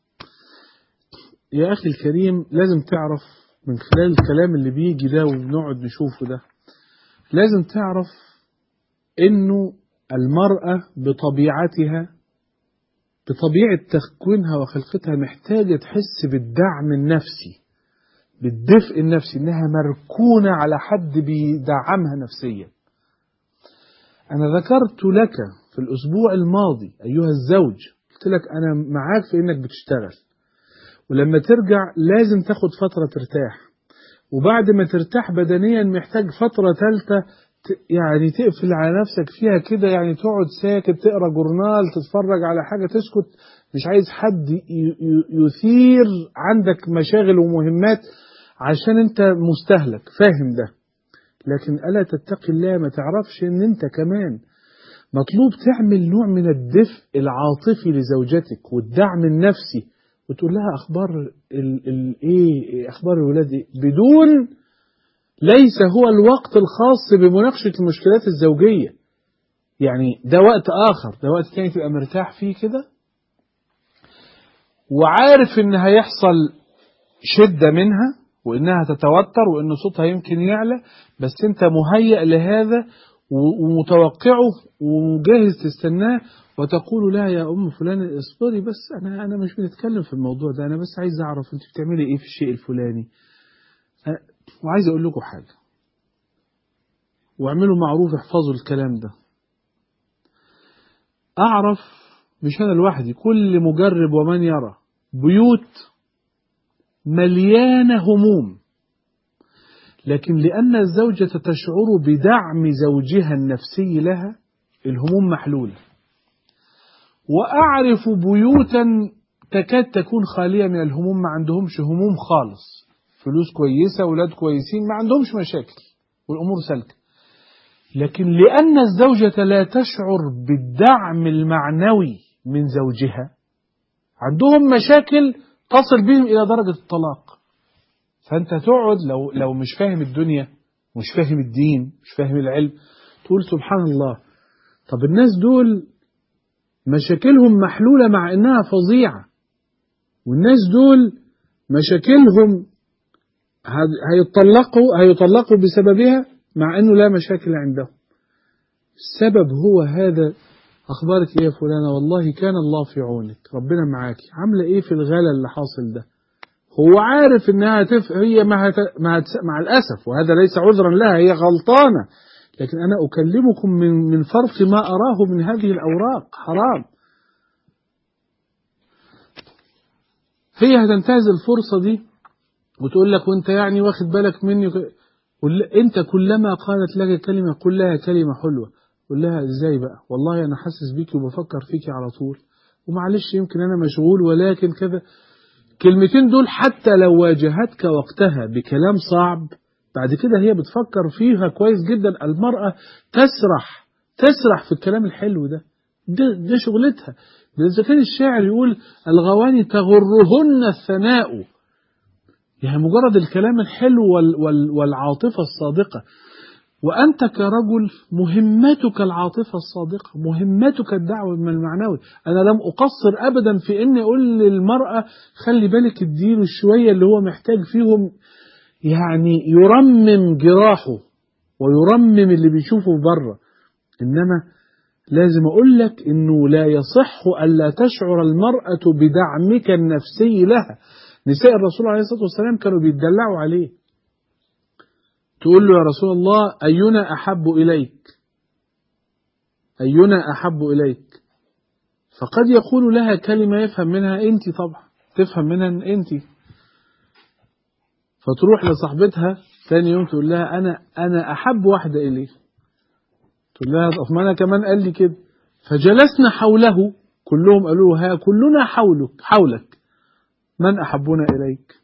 يا أخي الكريم لازم تعرف من خلال الكلام اللي بيجي ده وبنقعد نشوفه ده لازم تعرف إنه المرأة بطبيعتها بطبيعة تكوينها وخلقتها محتاجة تحس بالدعم النفسي بالدفء النفسي إنها مركونة على حد بيدعمها نفسيا أنا ذكرت لك في الأسبوع الماضي أيها الزوج قلت لك أنا معاك في إنك بتشتغل ولما ترجع لازم تاخد فترة ترتاح وبعد ما ترتاح بدنيا محتاج فترة ثالثة يعني تقفل على نفسك فيها كده يعني تقعد ساكت تقرا جورنال تتفرج على حاجة تسكت مش عايز حد يثير عندك مشاغل ومهمات عشان انت مستهلك فاهم ده لكن ألا تتقي الله ما تعرفش ان انت كمان مطلوب تعمل نوع من الدفء العاطفي لزوجتك والدعم النفسي وتقول لها اخبار ال ال ايه اخبار الولاد ايه بدون ليس هو الوقت الخاص بمناقشه المشكلات الزوجيه يعني ده وقت اخر ده وقت تاني تبقى مرتاح فيه كده وعارف ان هيحصل شده منها وانها تتوتر وان صوتها يمكن يعلى بس انت مهيئ لهذا ومتوقعه وجاهز تستناه وتقول لا يا ام فلان اصبري بس انا انا مش بنتكلم في الموضوع ده انا بس عايز اعرف انت بتعملي ايه في الشيء الفلاني وعايز اقول لكم حاجه واعملوا معروف احفظوا الكلام ده اعرف مش انا لوحدي كل مجرب ومن يرى بيوت مليانه هموم لكن لأن الزوجة تشعر بدعم زوجها النفسي لها الهموم محلولة وأعرف بيوتا تكاد تكون خالية من الهموم ما عندهمش هموم خالص فلوس كويسة أولاد كويسين ما عندهمش مشاكل والأمور سالكة لكن لأن الزوجة لا تشعر بالدعم المعنوي من زوجها عندهم مشاكل تصل بهم إلى درجة الطلاق فأنت تقعد لو لو مش فاهم الدنيا مش فاهم الدين مش فاهم العلم تقول سبحان الله طب الناس دول مشاكلهم محلولة مع إنها فظيعة والناس دول مشاكلهم هيطلقوا هيطلقوا بسببها مع انه لا مشاكل عندهم السبب هو هذا اخبارك ايه يا فلانه والله كان الله في عونك ربنا معاك عامله ايه في الغلا اللي حاصل ده هو عارف انها تف... هي ما, هت... ما هت... مع الاسف وهذا ليس عذرا لها هي غلطانه لكن انا اكلمكم من من فرط ما اراه من هذه الاوراق حرام هي هتنتهز الفرصه دي وتقول لك وانت يعني واخد بالك مني انت كلما قالت لك كلمه قل لها كلمه حلوه قل لها ازاي بقى والله انا حاسس بيكي وبفكر فيكي على طول ومعلش يمكن انا مشغول ولكن كذا كلمتين دول حتى لو واجهتك وقتها بكلام صعب بعد كده هي بتفكر فيها كويس جدا المرأة تسرح تسرح في الكلام الحلو ده ده, ده شغلتها ده إذا كان الشاعر يقول الغواني تغرهن الثناء يعني مجرد الكلام الحلو وال وال والعاطفة الصادقة وأنت كرجل مهمتك العاطفة الصادقة مهمتك الدعوة من المعنوي أنا لم أقصر أبدا في أني أقول للمرأة خلي بالك اديله الشوية اللي هو محتاج فيهم يعني يرمم جراحه ويرمم اللي بيشوفه بره إنما لازم أقول لك إنه لا يصح ألا تشعر المرأة بدعمك النفسي لها نساء الرسول عليه الصلاة والسلام كانوا بيتدلعوا عليه تقول له يا رسول الله أينا أحب إليك أينا أحب إليك فقد يقول لها كلمة يفهم منها أنت طبعا تفهم منها أنت فتروح لصاحبتها ثاني يوم تقول لها أنا أنا أحب واحدة إليه تقول لها طب ما أنا كمان قال لي كده فجلسنا حوله كلهم قالوا ها كلنا حولك حولك من أحبنا إليك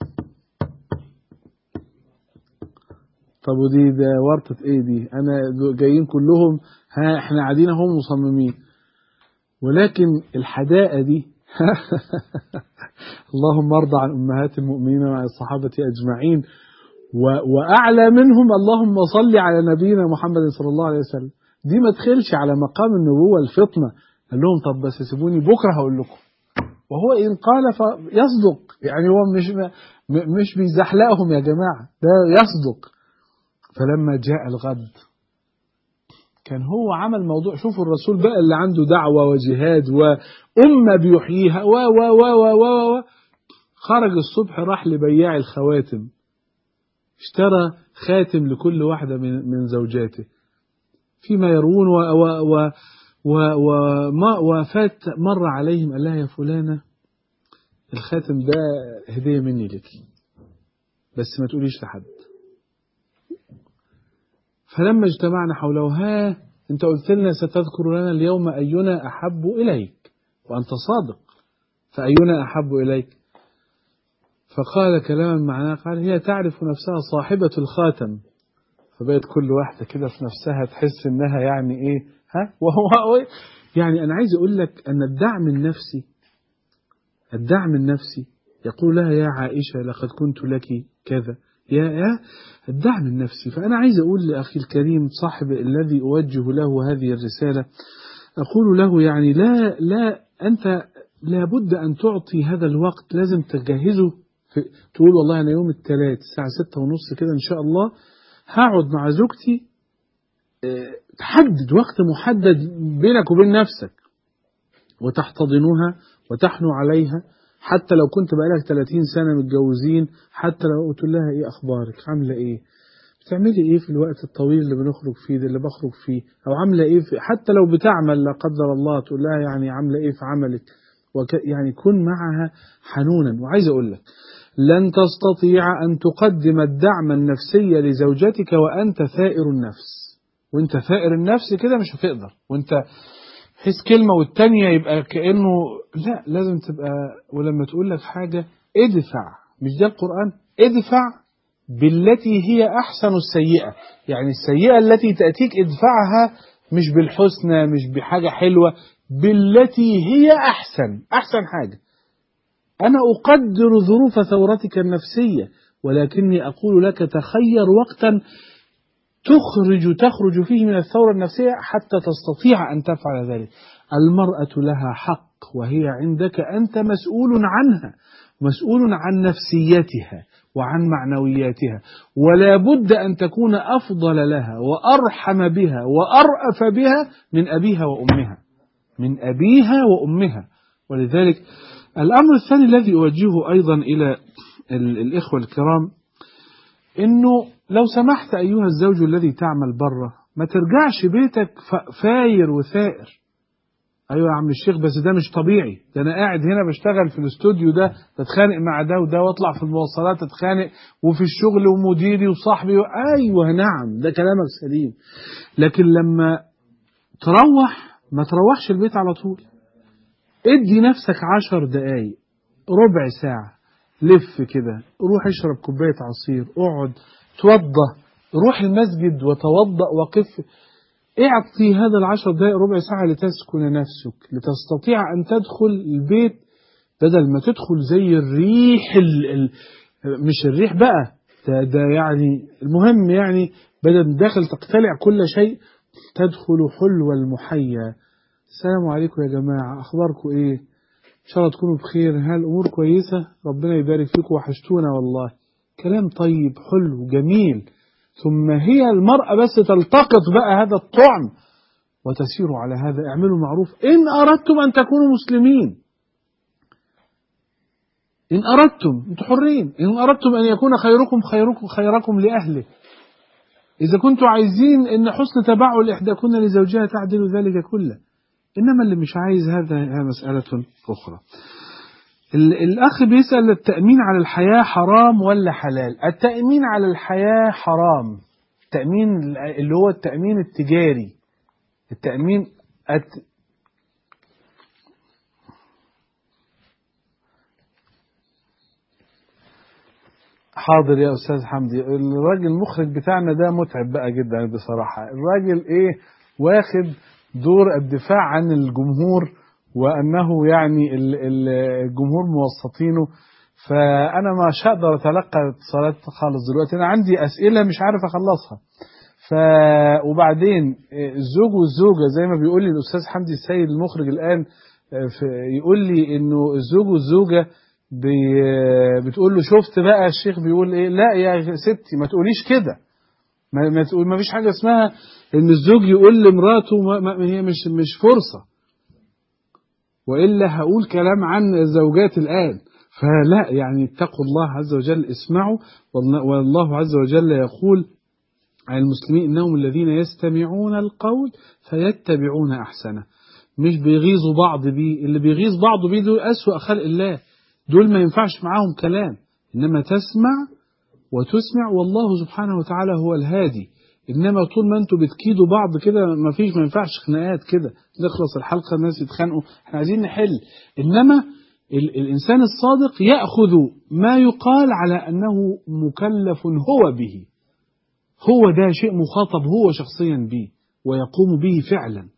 طب ودي ده ورطة ايه دي انا جايين كلهم ها احنا قاعدين اهو مصممين ولكن الحداقة دي اللهم ارضى عن امهات المؤمنين وعن الصحابة اجمعين واعلى منهم اللهم صل على نبينا محمد صلى الله عليه وسلم دي ما تخلش على مقام النبوة الفطنة قال لهم طب بس سيبوني بكرة هقول لكم وهو إن قال فيصدق يعني هو مش مش بيزحلقهم يا جماعة ده يصدق فلما جاء الغد كان هو عمل موضوع شوفوا الرسول بقى اللي عنده دعوة وجهاد وأمة بيحييها و و و و و و خرج الصبح راح لبياع الخواتم اشترى خاتم لكل واحدة من من زوجاته فيما يروون و و و وما وفات مر عليهم قال لها يا فلانة الخاتم ده هدية مني لك بس ما تقوليش لحد فلما اجتمعنا حوله ها انت قلت لنا ستذكر لنا اليوم أينا أحب إليك وأنت صادق فأينا أحب إليك فقال كلاما معناه قال هي تعرف نفسها صاحبة الخاتم فبقت كل واحدة كده في نفسها تحس إنها يعني إيه ها وهو يعني أنا عايز أقول لك أن الدعم النفسي الدعم النفسي يقول لها يا عائشة لقد كنت لك كذا يا يا الدعم النفسي فأنا عايز أقول لأخي الكريم صاحب الذي أوجه له هذه الرسالة أقول له يعني لا لا أنت لابد أن تعطي هذا الوقت لازم تجهزه في تقول والله أنا يوم الثلاث الساعة ستة ونص كده إن شاء الله هقعد مع زوجتي تحدد وقت محدد بينك وبين نفسك وتحتضنها وتحنو عليها حتى لو كنت بقالك 30 سنة متجوزين حتى لو قلت لها ايه اخبارك عاملة ايه بتعملي ايه في الوقت الطويل اللي بنخرج فيه ده اللي بخرج فيه او عاملة ايه في حتى لو بتعمل لا قدر الله تقول لها يعني عاملة ايه في عملك وك يعني كن معها حنونا وعايز اقول لك لن تستطيع أن تقدم الدعم النفسي لزوجتك وأنت ثائر النفس وانت ثائر النفس كده مش هتقدر وانت حس كلمة والتانية يبقى كأنه لا لازم تبقى ولما تقول لك حاجة ادفع مش ده القرآن ادفع بالتي هي أحسن السيئة يعني السيئة التي تأتيك ادفعها مش بالحسنى مش بحاجة حلوة بالتي هي أحسن أحسن حاجة أنا أقدر ظروف ثورتك النفسية ولكني أقول لك تخير وقتا تخرج تخرج فيه من الثورة النفسية حتى تستطيع أن تفعل ذلك المرأة لها حق وهي عندك أنت مسؤول عنها مسؤول عن نفسيتها وعن معنوياتها ولا بد أن تكون أفضل لها وأرحم بها وأرأف بها من أبيها وأمها من أبيها وأمها ولذلك الأمر الثاني الذي أوجهه أيضا إلى الإخوة الكرام إنه لو سمحت أيها الزوج الذي تعمل بره ما ترجعش بيتك فاير وثائر ايوه يا عم الشيخ بس ده مش طبيعي ده انا قاعد هنا بشتغل في الاستوديو ده بتخانق مع ده وده واطلع في المواصلات اتخانق وفي الشغل ومديري وصاحبي و... ايوه نعم ده كلامك سليم لكن لما تروح ما تروحش البيت على طول ادي نفسك عشر دقايق ربع ساعة لف كده روح اشرب كوباية عصير اقعد توضى روح المسجد وتوضأ وقف اعطي هذا العشر دقائق ربع ساعة لتسكن نفسك لتستطيع أن تدخل البيت بدل ما تدخل زي الريح ال ال مش الريح بقى ده, ده يعني المهم يعني بدل داخل تقتلع كل شيء تدخل حلو المحيا السلام عليكم يا جماعة أخباركم إيه إن شاء الله تكونوا بخير هل الأمور كويسة ربنا يبارك فيكم وحشتونا والله كلام طيب حلو جميل ثم هي المرأة بس تلتقط بقى هذا الطعم وتسير على هذا اعملوا معروف إن أردتم أن تكونوا مسلمين إن أردتم أنتم حرين إن أردتم أن يكون خيركم خيركم خيركم لأهله إذا كنتم عايزين أن حسن تبعل إحداكن لزوجها تعدل ذلك كله إنما اللي مش عايز هذا مسألة أخرى الأخ بيسأل التأمين على الحياة حرام ولا حلال التأمين على الحياة حرام التأمين اللي هو التأمين التجاري التأمين الت... حاضر يا أستاذ حمدي الراجل المخرج بتاعنا ده متعب بقى جدا بصراحة الراجل إيه واخد دور الدفاع عن الجمهور وأنه يعني الجمهور موسطينه فأنا مش هقدر أتلقى اتصالات خالص دلوقتي أنا عندي أسئلة مش عارف أخلصها ف وبعدين الزوج والزوجة زي ما بيقول لي الأستاذ حمدي السيد المخرج الآن يقول لي إنه الزوج والزوجة بي بتقول له شفت بقى الشيخ بيقول إيه لا يا ستي ما تقوليش كده ما, ما تقول ما فيش حاجة اسمها إن الزوج يقول لمراته ما ما هي مش مش فرصة وإلا هقول كلام عن الزوجات الآن فلا يعني اتقوا الله عز وجل اسمعوا والله عز وجل يقول عن المسلمين إنهم الذين يستمعون القول فيتبعون أحسنه مش بيغيظوا بعض بيه اللي بيغيظ بعض بيه دول أسوأ خلق الله دول ما ينفعش معاهم كلام إنما تسمع وتسمع والله سبحانه وتعالى هو الهادي انما طول ما انتوا بتكيدوا بعض كده ما فيش ما ينفعش خناقات كده نخلص الحلقه الناس يتخانقوا احنا عايزين نحل انما ال الانسان الصادق ياخذ ما يقال على انه مكلف هو به هو ده شيء مخاطب هو شخصيا به ويقوم به فعلا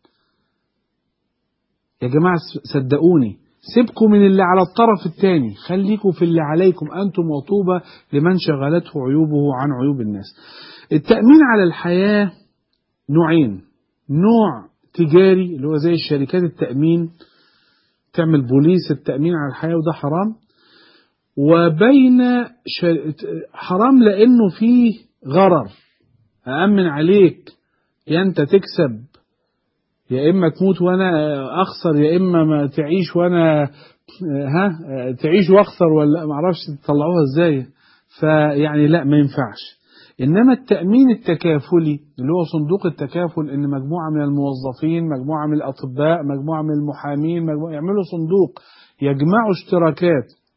يا جماعه صدقوني سيبكم من اللي على الطرف الثاني خليكم في اللي عليكم أنتم وطوبى لمن شغلته عيوبه عن عيوب الناس التأمين على الحياة نوعين نوع تجاري اللي هو زي الشركات التأمين تعمل بوليس التأمين على الحياة وده حرام وبين حرام لأنه فيه غرر أأمن عليك يا أنت تكسب يا إما تموت وأنا أخسر يا إما ما تعيش وأنا ها تعيش وأخسر ولا معرفش تطلعوها إزاي فيعني لا ما ينفعش إنما التأمين التكافلي اللي هو صندوق التكافل إن مجموعة من الموظفين مجموعة من الأطباء مجموعة من المحامين مجموعة يعملوا صندوق يجمعوا اشتراكات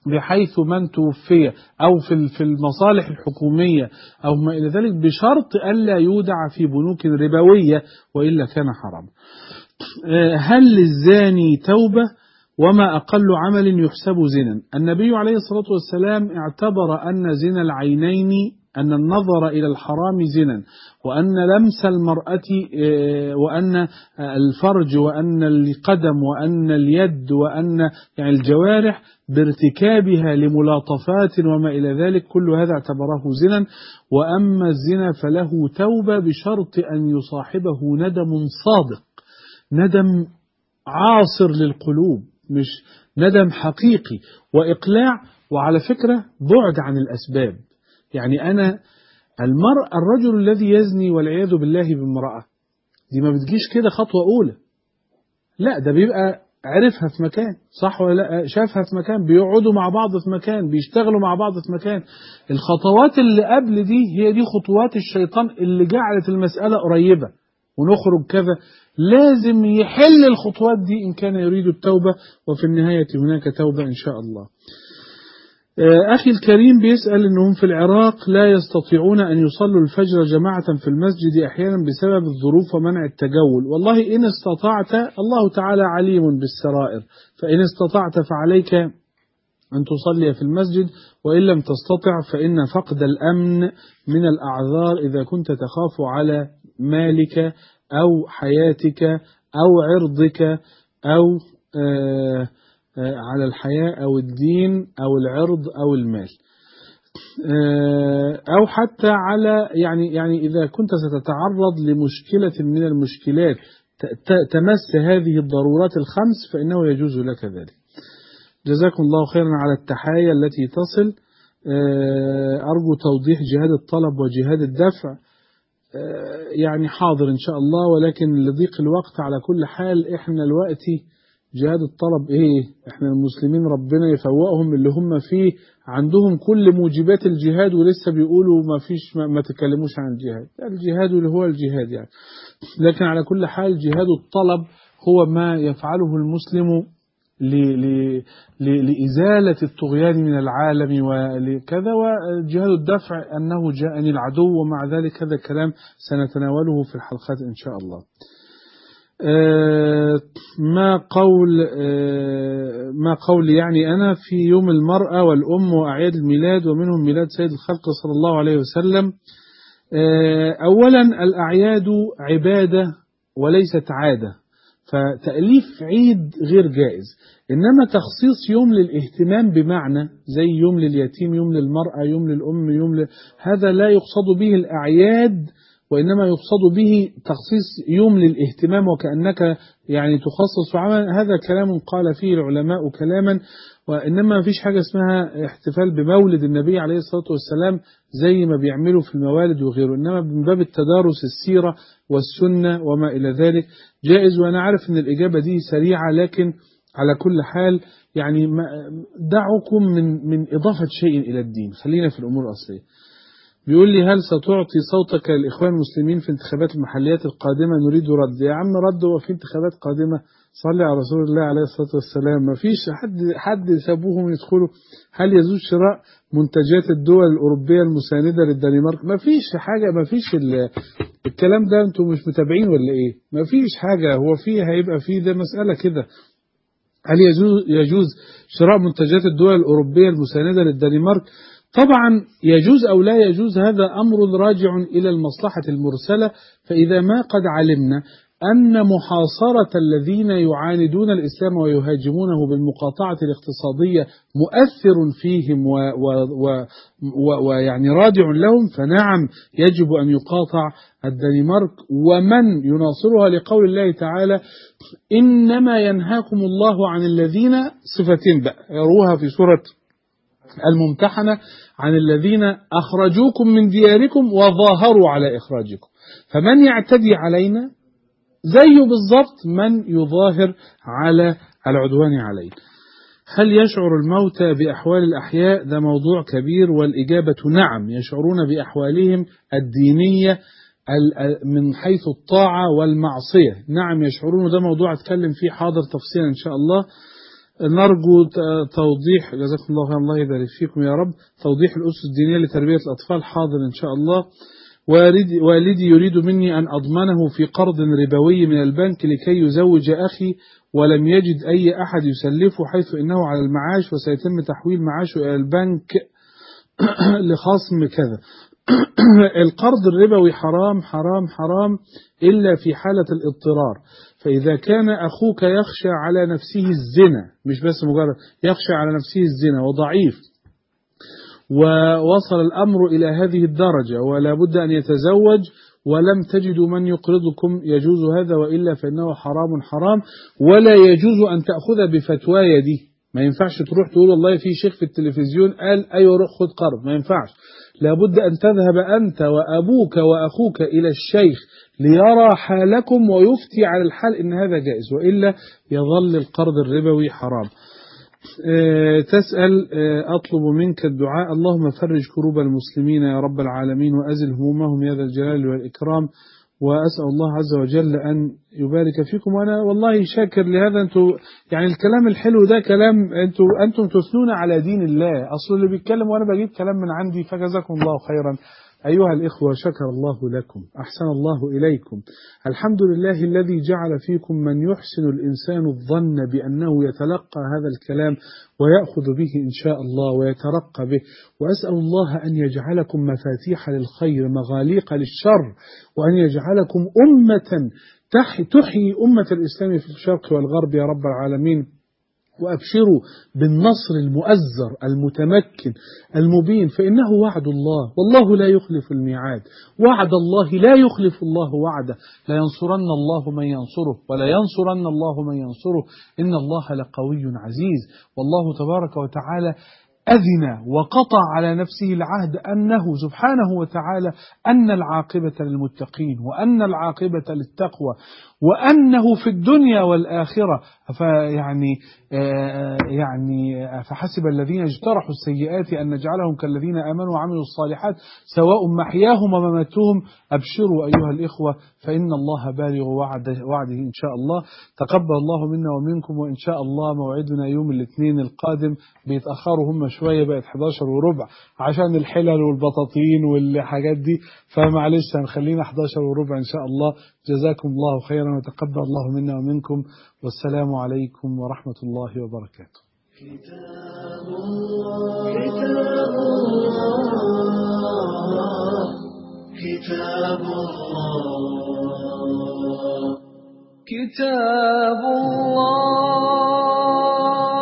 بحيث من توفي أو في في المصالح الحكومية أو ما إلى ذلك بشرط ألا يودع في بنوك ربوية وإلا كان حرام هل للزاني توبة وما أقل عمل يحسب زنا النبي عليه الصلاة والسلام اعتبر أن زنا العينين أن النظر إلى الحرام زنا وأن لمس المرأة وأن الفرج وأن القدم وأن اليد وأن يعني الجوارح بارتكابها لملاطفات وما إلى ذلك كل هذا اعتبره زنا وأما الزنا فله توبة بشرط أن يصاحبه ندم صادق ندم عاصر للقلوب مش ندم حقيقي وإقلاع وعلى فكرة بعد عن الأسباب يعني أنا المرء الرجل الذي يزني والعياذ بالله بامرأة دي ما بتجيش كده خطوة أولى لا ده بيبقى عرفها في مكان صح ولا لا شافها في مكان بيقعدوا مع بعض في مكان بيشتغلوا مع بعض في مكان الخطوات اللي قبل دي هي دي خطوات الشيطان اللي جعلت المسألة قريبة ونخرج كذا لازم يحل الخطوات دي إن كان يريد التوبة وفي النهاية هناك توبة إن شاء الله أخي الكريم بيسأل أنهم في العراق لا يستطيعون أن يصلوا الفجر جماعة في المسجد أحيانا بسبب الظروف ومنع التجول والله إن استطعت الله تعالى عليم بالسرائر فإن استطعت فعليك أن تصلي في المسجد وإن لم تستطع فإن فقد الأمن من الأعذار إذا كنت تخاف على مالك أو حياتك أو عرضك أو آه على الحياة أو الدين أو العرض أو المال أو حتى على يعني يعني إذا كنت ستتعرض لمشكلة من المشكلات تمس هذه الضرورات الخمس فإنه يجوز لك ذلك جزاكم الله خيرا على التحايا التي تصل أرجو توضيح جهاد الطلب وجهاد الدفع يعني حاضر إن شاء الله ولكن لضيق الوقت على كل حال إحنا دلوقتي جهاد الطلب ايه احنا المسلمين ربنا يفوقهم اللي هم فيه عندهم كل موجبات الجهاد ولسه بيقولوا ما فيش ما, ما تكلموش عن الجهاد الجهاد اللي هو الجهاد يعني لكن على كل حال جهاد الطلب هو ما يفعله المسلم ل ل ل لإزالة الطغيان من العالم وكذا وجهاد الدفع أنه جاءني العدو ومع ذلك هذا الكلام سنتناوله في الحلقات إن شاء الله ما قول ما قول يعني أنا في يوم المرأة والأم وأعياد الميلاد ومنهم ميلاد سيد الخلق صلى الله عليه وسلم أولا الأعياد عبادة وليست عادة فتأليف عيد غير جائز إنما تخصيص يوم للاهتمام بمعنى زي يوم لليتيم يوم للمرأة يوم للأم يوم ل... هذا لا يقصد به الأعياد وإنما يقصد به تخصيص يوم للاهتمام وكأنك يعني تخصص عمل هذا كلام قال فيه العلماء كلاما وإنما ما فيش حاجة اسمها احتفال بمولد النبي عليه الصلاة والسلام زي ما بيعملوا في الموالد وغيره إنما من باب التدارس السيرة والسنة وما إلى ذلك جائز وأنا عارف أن الإجابة دي سريعة لكن على كل حال يعني دعكم من من إضافة شيء إلى الدين خلينا في الأمور الأصلية بيقول لي هل ستعطي صوتك للإخوان المسلمين في انتخابات المحليات القادمة نريد رد يا عم رد وفي انتخابات قادمة صلي على رسول الله عليه الصلاة والسلام ما فيش حد حد سابوهم يدخلوا هل يجوز شراء منتجات الدول الأوروبية المساندة للدنمارك ما فيش حاجة ما فيش الكلام ده انتم مش متابعين ولا ايه ما فيش حاجة هو فيه هيبقى فيه ده مسألة كده هل يجوز, يجوز شراء منتجات الدول الأوروبية المساندة للدنمارك طبعا يجوز أو لا يجوز هذا أمر راجع إلى المصلحة المرسلة فإذا ما قد علمنا أن محاصرة الذين يعاندون الإسلام ويهاجمونه بالمقاطعة الاقتصادية مؤثر فيهم ويعني رادع لهم فنعم يجب أن يقاطع الدنمارك ومن يناصرها لقول الله تعالى إنما ينهاكم الله عن الذين صفتين بقى يروها في سورة الممتحنة عن الذين أخرجوكم من دياركم وظاهروا على إخراجكم فمن يعتدي علينا زيه بالضبط من يظاهر على العدوان علينا هل يشعر الموتى بأحوال الأحياء ده موضوع كبير والإجابة نعم يشعرون بأحوالهم الدينية من حيث الطاعة والمعصية نعم يشعرون ده موضوع أتكلم فيه حاضر تفصيلا إن شاء الله نرجو توضيح جزاكم الله خيرا الله يبارك فيكم يا رب توضيح الأسس الدينية لتربية الأطفال حاضر إن شاء الله والدي, والدي يريد مني أن أضمنه في قرض ربوي من البنك لكي يزوج أخي ولم يجد أي أحد يسلفه حيث إنه على المعاش وسيتم تحويل معاشه إلى البنك لخصم كذا القرض الربوي حرام حرام حرام إلا في حالة الاضطرار فإذا كان أخوك يخشى على نفسه الزنا مش بس مجرد يخشى على نفسه الزنا وضعيف ووصل الأمر إلى هذه الدرجة ولا بد أن يتزوج ولم تجدوا من يقرضكم يجوز هذا وإلا فإنه حرام حرام ولا يجوز أن تأخذ بفتواي دي ما ينفعش تروح تقول والله في شيخ في التلفزيون قال أيوة روح خد قرض ما ينفعش لابد أن تذهب أنت وأبوك وأخوك إلى الشيخ ليرى حالكم ويفتي على الحال إن هذا جائز وإلا يظل القرض الربوي حرام أه تسأل أه أطلب منك الدعاء اللهم فرج كروب المسلمين يا رب العالمين وأزل همومهم يا ذا الجلال والإكرام وأسأل الله عز وجل أن يبارك فيكم وأنا والله شاكر لهذا أنتوا يعني الكلام الحلو ده كلام أنتوا أنتم تثنون على دين الله أصل اللي بيتكلم وأنا بجيب كلام من عندي فجزاكم الله خيرا أيها الإخوة شكر الله لكم أحسن الله إليكم الحمد لله الذي جعل فيكم من يحسن الإنسان الظن بأنه يتلقى هذا الكلام ويأخذ به إن شاء الله ويترقى به وأسأل الله أن يجعلكم مفاتيح للخير مغاليق للشر وأن يجعلكم أمة تحيي أمة الإسلام في الشرق والغرب يا رب العالمين وأبشروا بالنصر المؤزر المتمكن المبين فإنه وعد الله والله لا يخلف الميعاد وعد الله لا يخلف الله وعده لا ينصرن الله من ينصره ولا ينصرن الله من ينصره إن الله لقوي عزيز والله تبارك وتعالى أذن وقطع على نفسه العهد أنه سبحانه وتعالى أن العاقبة للمتقين وأن العاقبة للتقوى وأنه في الدنيا والآخرة فيعني يعني فحسب الذين اجترحوا السيئات أن نجعلهم كالذين آمنوا وعملوا الصالحات سواء محياهم ومماتهم أبشروا أيها الإخوة فإن الله بالغ وعده, وعده إن شاء الله تقبل الله منا ومنكم وإن شاء الله موعدنا يوم الاثنين القادم بيتأخروا هم شوية بقت 11 وربع عشان الحلل والبطاطين والحاجات دي فمعلش هنخلينا 11 وربع إن شاء الله جزاكم الله خيرا وتقبل الله منا ومنكم والسلام عليكم ورحمة الله وبركاته كتاب الله كتاب الله كتاب الله كتاب الله